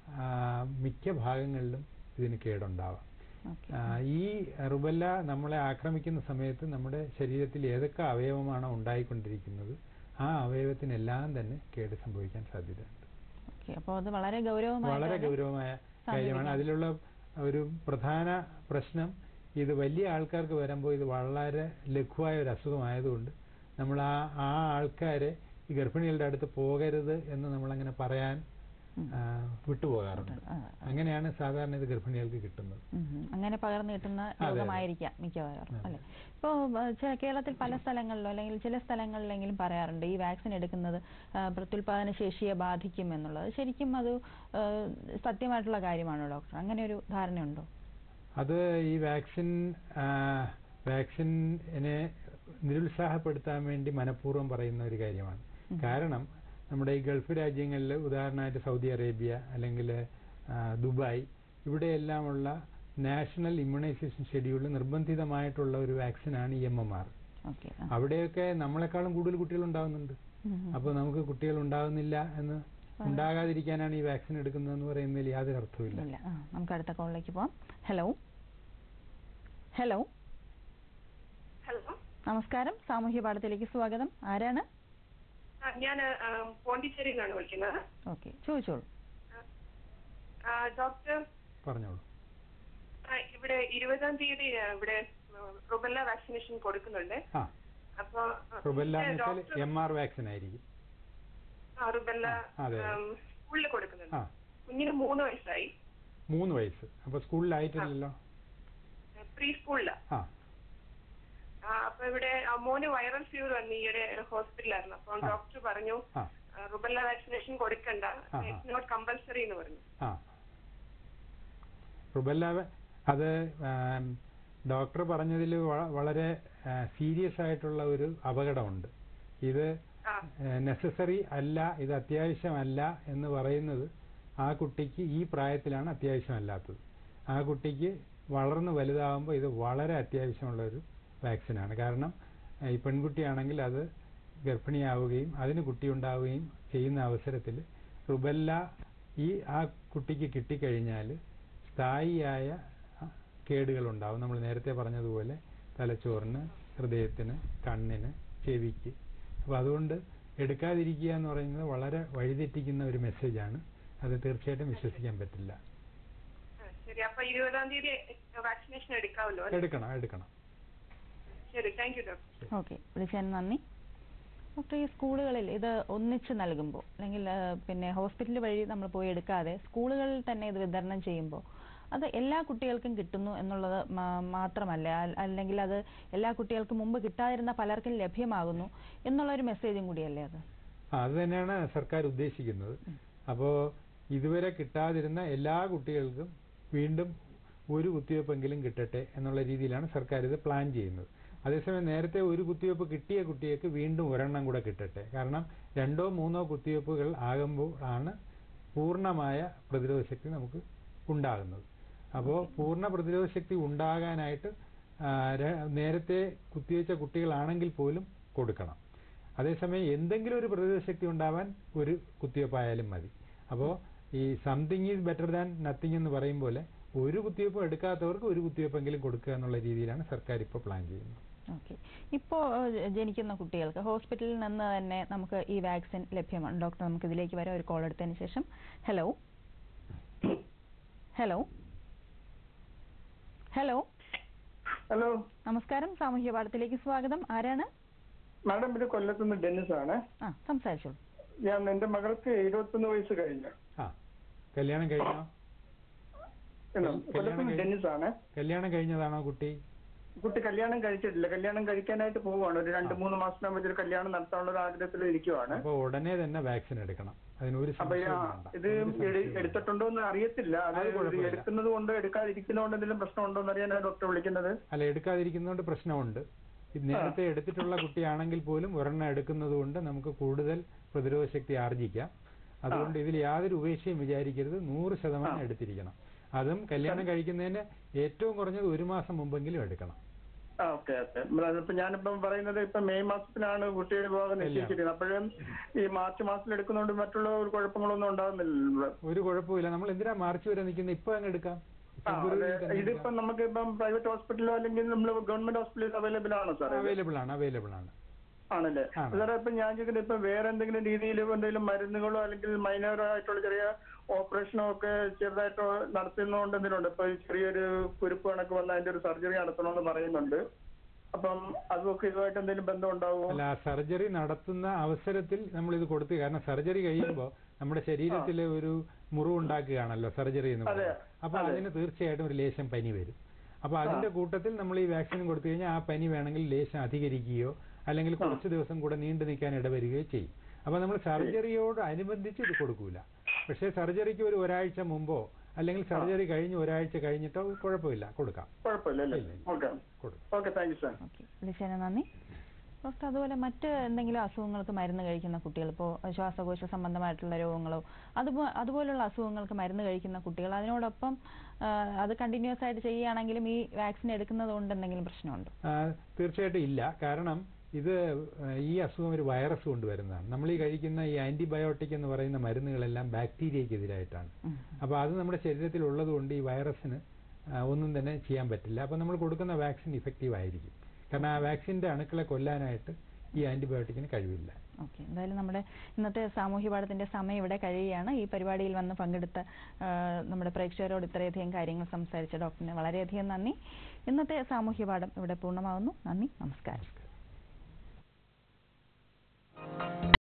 മിക്ക ഭാഗങ്ങളിലും ഇതിന് കേടുണ്ടാവാം ആ, ഈ റുബല്ല നമ്മളെ ആക്രമിക്കുന്ന സമയത്ത് നമ്മുടെ ശരീരത്തിൽ ഏതൊക്കെ അവയവമാണോ ഉണ്ടായിക്കൊണ്ടിരിക്കുന്നത് ആ അവയവത്തിനെല്ലാം തന്നെ കേട് സംഭവിക്കാൻ സാധ്യതയുണ്ട് ഓക്കെ അപ്പോൾ അത് വളരെ ഗൗരവമായ വളരെ ഗൗരവമായ കാര്യമാണ് സമീപിക്കാം. അതിലുള്ള ഒരു പ്രധാന പ്രശ്നം ഇത് വലിയ ആൾക്കാർക്ക് വരുമ്പോൾ ഇത് വളരെ ലഘുവായ ഒരു അസുഖമായതുകൊണ്ട് നമ്മൾ ആ ആ ആൾക്കാരെ ഈ ഗർഭിണികളുടെ അടുത്ത് പോകരുത് എന്ന് നമ്മളങ്ങനെ പറയാൻ ആ, വിട്ടുപോകാറുണ്ട് അങ്ങനെയാണ് സാധാരണ ഇത് ഗർഭിണികൾക്ക് കിട്ടുന്നത് ഉം ഉം. അങ്ങനെ പകർന്നു കിട്ടുന്ന അതെ, അതെ. രോഗമായിരിക്കാം മിക്കവാറും അല്ലെ ഇപ്പോൾ കേരളത്തിൽ പല സ്ഥലങ്ങളിലോ അല്ലെങ്കിൽ ചില സ്ഥലങ്ങളിലെങ്കിലും പറയാറുണ്ട് ഈ വാക്സിൻ എടുക്കുന്നത് ആ, പ്രത്യുൽപാദന ശേഷിയെ ബാധിക്കും എന്നുള്ളത് ശരിക്കും അത് ആ, സത്യമായിട്ടുള്ള കാര്യമാണോ ഡോക്ടർ അങ്ങനെ ഒരു ധാരണയുണ്ടോ അത് ഈ വാക്സിൻ ആ, വാക്സിനെ നിരുത്സാഹപ്പെടുത്താൻ വേണ്ടി മനഃപൂർവ്വം പറയുന്ന ഒരു കാര്യമാണ് കാരണം നമ്മുടെ ഈ ഗൾഫ് രാജ്യങ്ങളിൽ ഉദാഹരണമായിട്ട് സൗദി അറേബ്യ അല്ലെങ്കിൽ ദുബായ് ഇവിടെയെല്ലാമുള്ള നാഷണൽ ഇമ്മ്യൂണൈസേഷൻ ഷെഡ്യൂളിൽ നിർബന്ധിതമായിട്ടുള്ള ഒരു വാക്സിനാണ് ഈ എം എം ആർ ഓക്കെ അവിടെയൊക്കെ നമ്മളെക്കാളും കൂടുതൽ കുട്ടികൾ ഉണ്ടാവുന്നുണ്ട് അപ്പോൾ നമുക്ക് കുട്ടികൾ ഉണ്ടാവുന്നില്ല എന്ന് ഉണ്ടാകാതിരിക്കാനാണ് ഈ വാക്സിൻ എടുക്കുന്നതെന്ന് പറയുന്നതിൽ യാതൊരു അർത്ഥവുമില്ല ഇല്ല ആ നമുക്ക് അടുത്ത കോളിലേക്ക് പോവാം ഹലോ ഹലോ ഹലോ നമസ്കാരം സാമൂഹ്യ പാഠത്തിലേക്ക് സ്വാഗതം ആരാണ് ഞാൻ പോണ്ടിച്ചേരിയിൽ നിന്നാണ് വിളിക്കുന്നത് ഓക്കെ ചോദിച്ചോളൂ ആ, ഡോക്ടർ പറഞ്ഞോളൂ ആ, ഇവിടെ ഇരുപതാം തീയതി ആ, ഇവിടെ റുബല്ല വാക്സിനേഷൻ കൊടുക്കുന്നുണ്ട് ആ അപ്പൊ ആ, റുബല്ല ഇത് എന്ന് വെച്ചാൽ ഡോക്ടർ എം ആർ വാക്സിൻ ആയിരിക്കും ആ, റുബല്ല അതെ. സ്കൂളിൽ കൊടുക്കുന്നുണ്ട് ആ കുഞ്ഞിന് മൂന്ന് വയസ്സായി മൂന്ന് വയസ്സ് അപ്പൊ സ്കൂളിലായിട്ടില്ലല്ലോ പ്രീ സ്കൂളിലാ ആ ആ, അപ്പൊ ഇവിടെ ആ, മോന് വൈറൽ ഫീവർ വന്ന് ഈയിടെ ഹോസ്പിറ്റലായിരുന്നു അപ്പൊ ആ. ഡോക്ടർ പറഞ്ഞു ആ ആ, റുബല്ല വാക്സിനേഷൻ കൊടുക്കണ്ട ആ, ആ. ഇറ്റ്സ് നോട്ട് കമ്പൽസറി എന്ന് പറഞ്ഞു ആ റുബല്ല വ- അത് ആം, ഡോക്ടർ പറഞ്ഞതിൽ വളരെ സീരിയസ് ആയിട്ടുള്ള ഒരു അപകടമുണ്ട് ഇത് നെസസറി അല്ല ഇത് അത്യാവശ്യമല്ല എന്ന് പറയുന്നത് ആ കുട്ടിക്ക് ഈ പ്രായത്തിലാണ് അത്യാവശ്യമല്ലാത്തത് ആ കുട്ടിക്ക് വളർന്ന് വലുതാകുമ്പോൾ ഇത് വളരെ അത്യാവശ്യമുള്ള ഒരു വാക്സിനാണ് കാരണം ഏഹ്, ഈ പെൺകുട്ടിയാണെങ്കിൽ അത് ഗർഭിണിയാവുകയും അതിന് കുട്ടി ഉണ്ടാവുകയും ചെയ്യുന്ന അവസരത്തിൽ റുബല്ല ഈ ആ കുട്ടിക്ക് കിട്ടിക്കഴിഞ്ഞാൽ സ്ഥായിയായ അഹ്, കേടുകളുണ്ടാവും നമ്മൾ നേരത്തെ പറഞ്ഞതുപോലെ തലച്ചോറിന് ഹൃദയത്തിന് കണ്ണിന് ചെവിക്ക് അപ്പോൾ അതുകൊണ്ട് എടുക്കാതിരിക്കുക എന്ന് പറയുന്നത് വളരെ വഴിതെറ്റിക്കുന്ന ഒരു മെസ്സേജാണ് അത് തീർച്ചയായിട്ടും വിശ്വസിക്കാൻ പറ്റില്ല ആ, ശരി അപ്പൊ ഇരുപതാം തീയതി വാക്സിനേഷൻ എടുക്കാമല്ലോ അല്ലേ? എടുക്കണം എടുക്കണം ശരി താങ്ക് യു ഡോക്ടർ ഓക്കെ വിളിച്ചതിന് നന്ദി ഡോക്ടർ ഈ സ്കൂളുകളിൽ ഇത് ഒന്നിച്ച് നൽകുമ്പോൾ അല്ലെങ്കിൽ ആ, പിന്നെ ഹോസ്പിറ്റൽ വഴി നമ്മൾ പോയി എടുക്കാതെ സ്കൂളുകളിൽ തന്നെ ഇത് വിതരണം ചെയ്യുമ്പോൾ അത് എല്ലാ കുട്ടികൾക്കും കിട്ടുന്നു എന്നുള്ളത് മാ- മാത്രമല്ല അൽ- അല്ലെങ്കിൽ അത് എല്ലാ കുട്ടികൾക്കും മുമ്പ് കിട്ടാതിരുന്ന പലർക്കും ലഭ്യമാകുന്നു എന്നുള്ള ഒരു മെസ്സേജും കൂടിയല്ലേ അത് ആ, അത് തന്നെയാണ് സർക്കാർ ഉദ്ദേശിക്കുന്നത് അപ്പോൾ ഇതുവരെ കിട്ടാതിരുന്ന എല്ലാ കുട്ടികൾക്കും വീണ്ടും ഒരു കുത്തിവയ്പ്പെങ്കിലും കിട്ടട്ടെ എന്നുള്ള രീതിയിലാണ് സർക്കാർ ഇത് പ്ലാൻ ചെയ്യുന്നത് അതേസമയം നേരത്തെ ഒരു കുത്തിവയ്പ്പ് കിട്ടിയ കുട്ടികൾക്ക് വീണ്ടും ഒരെണ്ണം കൂടെ കിട്ടട്ടെ കാരണം രണ്ടോ മൂന്നോ കുത്തിവയ്പ്പുകൾ ആകുമ്പോൾ ആണ് പൂർണ്ണമായ പ്രതിരോധ ശക്തി നമുക്ക് ഉണ്ടാകുന്നത് അപ്പോൾ പൂർണ്ണ പ്രതിരോധ ശക്തി ഉണ്ടാകാനായിട്ട് ആ, ര- നേരത്തെ കുത്തിവെച്ച കുട്ടികളാണെങ്കിൽ പോലും കൊടുക്കണം അതേസമയം എന്തെങ്കിലും ഒരു പ്രതിരോധ ശക്തി ഉണ്ടാവാൻ ഒരു കുത്തിവയ്പ്പായാലും മതി അപ്പോൾ ഈ something is better than nothing എന്ന് പറയും പോലെ ഒരു കുത്തിവയ്പ്പും എടുക്കാത്തവർക്ക് ഒരു കുത്തിവയ്പ്പെങ്കിലും കൊടുക്കുക എന്നുള്ള രീതിയിലാണ് സർക്കാർ ഇപ്പോൾ പ്ലാൻ ചെയ്യുന്നത് ഓക്കെ ഇപ്പോൾ ജനിക്കുന്ന കുട്ടികൾക്ക് ഹോസ്പിറ്റലിൽ നിന്ന് തന്നെ നമുക്ക് ഈ വാക്സിൻ ലഭ്യമാണ് ഡോക്ടർ നമുക്ക് ഇതിലേക്ക് വരാം ഒരു കോൾ എടുത്തതിന് ശേഷം ഹലോ ഹലോ ഹലോ ഹലോ നമസ്കാരം സാമൂഹ്യ പാഠത്തിലേക്ക് സ്വാഗതം ആരാണ് മാഡം ഇത് കൊല്ലത്തുനിന്ന് ഡെന്നിസ് ആണ് ആ സംസാരിച്ചോളൂ ഞാൻ എന്റെ മകൾക്ക് ഇരുപത്തൊന്ന് വയസ്സ് കഴിഞ്ഞു ആ കല്യാണം കഴിഞ്ഞോ എന്നാ, കല്യാണം കൊല്ലത്തുനിന്ന് കഴി- ഡെന്നിസ് ആണ് കല്യാണം കഴിഞ്ഞതാണോ കുട്ടി കുട്ടി കല്യാണം കഴിച്ചിട്ടില്ല കല്യാണം കഴിക്കാനായിട്ട് പോവുകയാണ് ഒരു രണ്ട് മൂന്ന് മാസത്തിനകത്ത് ഒരു കല്യാണം നടത്താനുള്ള ഒരു ആഗ്രഹത്തിൽ ഇരിക്കുവാണ് അപ്പൊ ഉടനെ തന്നെ വാക്സിൻ എടുക്കണം അതിനൊരു അപ്പൊ ഈ, ആ, സംശയവും വേണ്ട ഇത് എട്- എടുത്തിട്ടുണ്ടോ എന്ന് അറിയത്തില്ല അത് അത് കുഴപ്പമില്ല. എടുക്കുന്നത് കൊണ്ട് എടുക്കാതിരിക്കുന്നതുകൊണ്ട് എന്തെങ്കിലും പ്രശ്നമുണ്ടോ എന്ന് അറിയാനാണ് ഡോക്ടറെ വിളിക്കുന്നത് അല്ല എടുക്കാതിരിക്കുന്നതുകൊണ്ട് പ്രശ്നമുണ്ട് ഇത് നേരത്തെ എടുത്തിട്ടുള്ള കുട്ടിയാണെങ്കിൽ പോലും ഒരെണ്ണം എടുക്കുന്നത് കൊണ്ട് നമുക്ക് കൂടുതൽ പ്രതിരോധ ശക്തി ആർജിക്കാം അതുകൊണ്ട് ഇതിൽ യാതൊരു ഉപേക്ഷയും വിചാരിക്കരുത് നൂറ് ശതമാനം എടുത്തിരിക്കണം അതും കല്യാണം കഴിക്കുന്നതിന് ഏറ്റവും കുറഞ്ഞത് ഒരു മാസം മുമ്പെങ്കിലും എടുക്കണം ആ ഓക്കെ ഓക്കെ അതിപ്പോ ഞാനിപ്പം പറയുന്നത് ഇപ്പൊ മെയ് മാസത്തിലാണ് കുട്ടിയുടെ വിവാഹം നിശ്ചയിച്ചിരിക്കുന്നത് അപ്പോഴും ഈ മാർച്ച് മാസത്തിൽ എടുക്കുന്നതുകൊണ്ട് മറ്റുള്ള ഒരു കുഴപ്പങ്ങളൊന്നും ഉണ്ടാകുന്നില്ല ഒരു കുഴപ്പമില്ല നമ്മൾ എന്തിനാ മാർച്ച് വരെ നിൽക്കുന്നത് ഇപ്പൊ അങ്ങ് എടുക്കാം ആ, അതെ. ഇതിപ്പം നമുക്ക് ഇപ്പം പ്രൈവറ്റ് ഹോസ്പിറ്റലോ അല്ലെങ്കിൽ നമ്മൾ ഗവൺമെന്റ് ഹോസ്പിറ്റലിൽ അവൈലബിൾ ആണോ സാർ അവൈലബിൾ ആണ് അവൈലബിൾ ആണ് ആണല്ലേ ആണ്. സാറേ ഇപ്പൊ ഞാൻ ചോദിക്കുന്നത് ഇപ്പൊ വേറെ എന്തെങ്കിലും രീതിയിൽ എന്തെങ്കിലും മരുന്നുകളോ അല്ലെങ്കിൽ മൈനർ ആയിട്ടുള്ള ചെറിയ ഓപ്പറേഷനോ ഒക്കെ ചെറുതായിട്ടോ നടത്തുന്നതുകൊണ്ട് എന്തെങ്കിലും ഇപ്പൊ ഈ ചെറിയൊരു കുരുപ്പ് കണക്ക് വന്ന അതിന്റെ ഒരു സർജറി നടത്തണമെന്ന് പറയുന്നുണ്ട് അപ്പം അതൊക്കെ ഇതുമായിട്ട് എന്തെങ്കിലും ബന്ധം ഉണ്ടാവുമോ അല്ല സർജറി നടത്തുന്ന അവസരത്തിൽ നമ്മൾ ഇത് കൊടുത്തു കാരണം സർജറി കഴിയുമ്പോൾ നമ്മുടെ ശരീരത്തിലെ ഒരു മുറിവുണ്ടാക്കുകയാണല്ലോ സർജറി എന്ന് അതെ, പറയുന്നത് അപ്പൊ അതെ. അതിന് തീർച്ചയായിട്ടും ഒരു ലേശം പനി വരും അപ്പൊ അതിന്റെ കൂട്ടത്തിൽ നമ്മൾ ഈ വാക്സിൻ കൊടുത്തു കഴിഞ്ഞാൽ ആ പനി വേണമെങ്കിൽ ലേശം അധികരിക്കുകയോ അല്ലെങ്കിൽ കുറച്ച് ദിവസം കൂടെ നീണ്ടു നിൽക്കാൻ ഇടവരികയോ ചെയ്യും അപ്പൊ നമ്മൾ സർജറിയോട് അനുബന്ധിച്ച് ഇത് കൊടുക്കൂല പക്ഷേ സർജറിക്ക് ഒരു ഒരാഴ്ച മുമ്പോ അല്ലെങ്കിൽ സർജറി കഴിഞ്ഞ് ഒരാഴ്ച കഴിഞ്ഞിട്ടോ കുഴപ്പമില്ല കൊടുക്കാം കുഴപ്പമില്ല അല്ലേ okay okay thank you sir വിളിച്ചതിന് നന്ദി ഡോക്ടർ അതുപോലെ മറ്റ് എന്തെങ്കിലും അസുഖങ്ങൾക്ക് മരുന്ന് കഴിക്കുന്ന കുട്ടികൾ ഇപ്പോൾ ശ്വാസകോശ സംബന്ധമായിട്ടുള്ള രോഗങ്ങളോ അതുപോ അതുപോലുള്ള അസുഖങ്ങൾക്ക് മരുന്ന് കഴിക്കുന്ന കുട്ടികൾ അതിനോടൊപ്പം ആ, അത് കണ്ടിന്യൂസ് ആയിട്ട് ചെയ്യുകയാണെങ്കിലും ഈ വാക്സിൻ എടുക്കുന്നത് കൊണ്ട് എന്തെങ്കിലും പ്രശ്നമുണ്ടോ ആ, തീർച്ചയായിട്ടും ഇല്ല കാരണം ഇത് ആ, ഈ അസുഖം ഒരു വൈറസ് കൊണ്ടുവരുന്നതാണ് നമ്മൾ ഈ കഴിക്കുന്ന ഈ ആന്റിബയോട്ടിക് എന്ന് പറയുന്ന മരുന്നുകളെല്ലാം ബാക്ടീരിയക്കെതിരായിട്ടാണ് അപ്പോൾ അത് നമ്മുടെ ശരീരത്തിൽ ഉള്ളത് കൊണ്ട് ഈ വൈറസിന് ആ, ഒന്നും തന്നെ ചെയ്യാൻ പറ്റില്ല അപ്പോൾ നമ്മൾ കൊടുക്കുന്ന വാക്സിൻ ഇഫക്റ്റീവ് ആയിരിക്കും കാരണം ആ വാക്സിന്റെ അണുക്കളെ കൊല്ലാനായിട്ട് ഈ ആന്റിബയോട്ടിക്കിന് കഴിവില്ല ഓക്കെ എന്തായാലും നമ്മുടെ ഇന്നത്തെ സാമൂഹ്യ പാഠത്തിന്റെ സമയം ഇവിടെ കഴിയുകയാണ് ഈ പരിപാടിയിൽ വന്ന് പങ്കെടുത്ത ആ, നമ്മുടെ പ്രേക്ഷകരോട് ഇത്രയധികം കാര്യങ്ങൾ സംസാരിച്ച ഡോക്ടറിന് വളരെയധികം നന്ദി ഇന്നത്തെ സാമൂഹ്യ പാഠം ഇവിടെ പൂർണ്ണമാകുന്നു നന്ദി നമസ്കാരം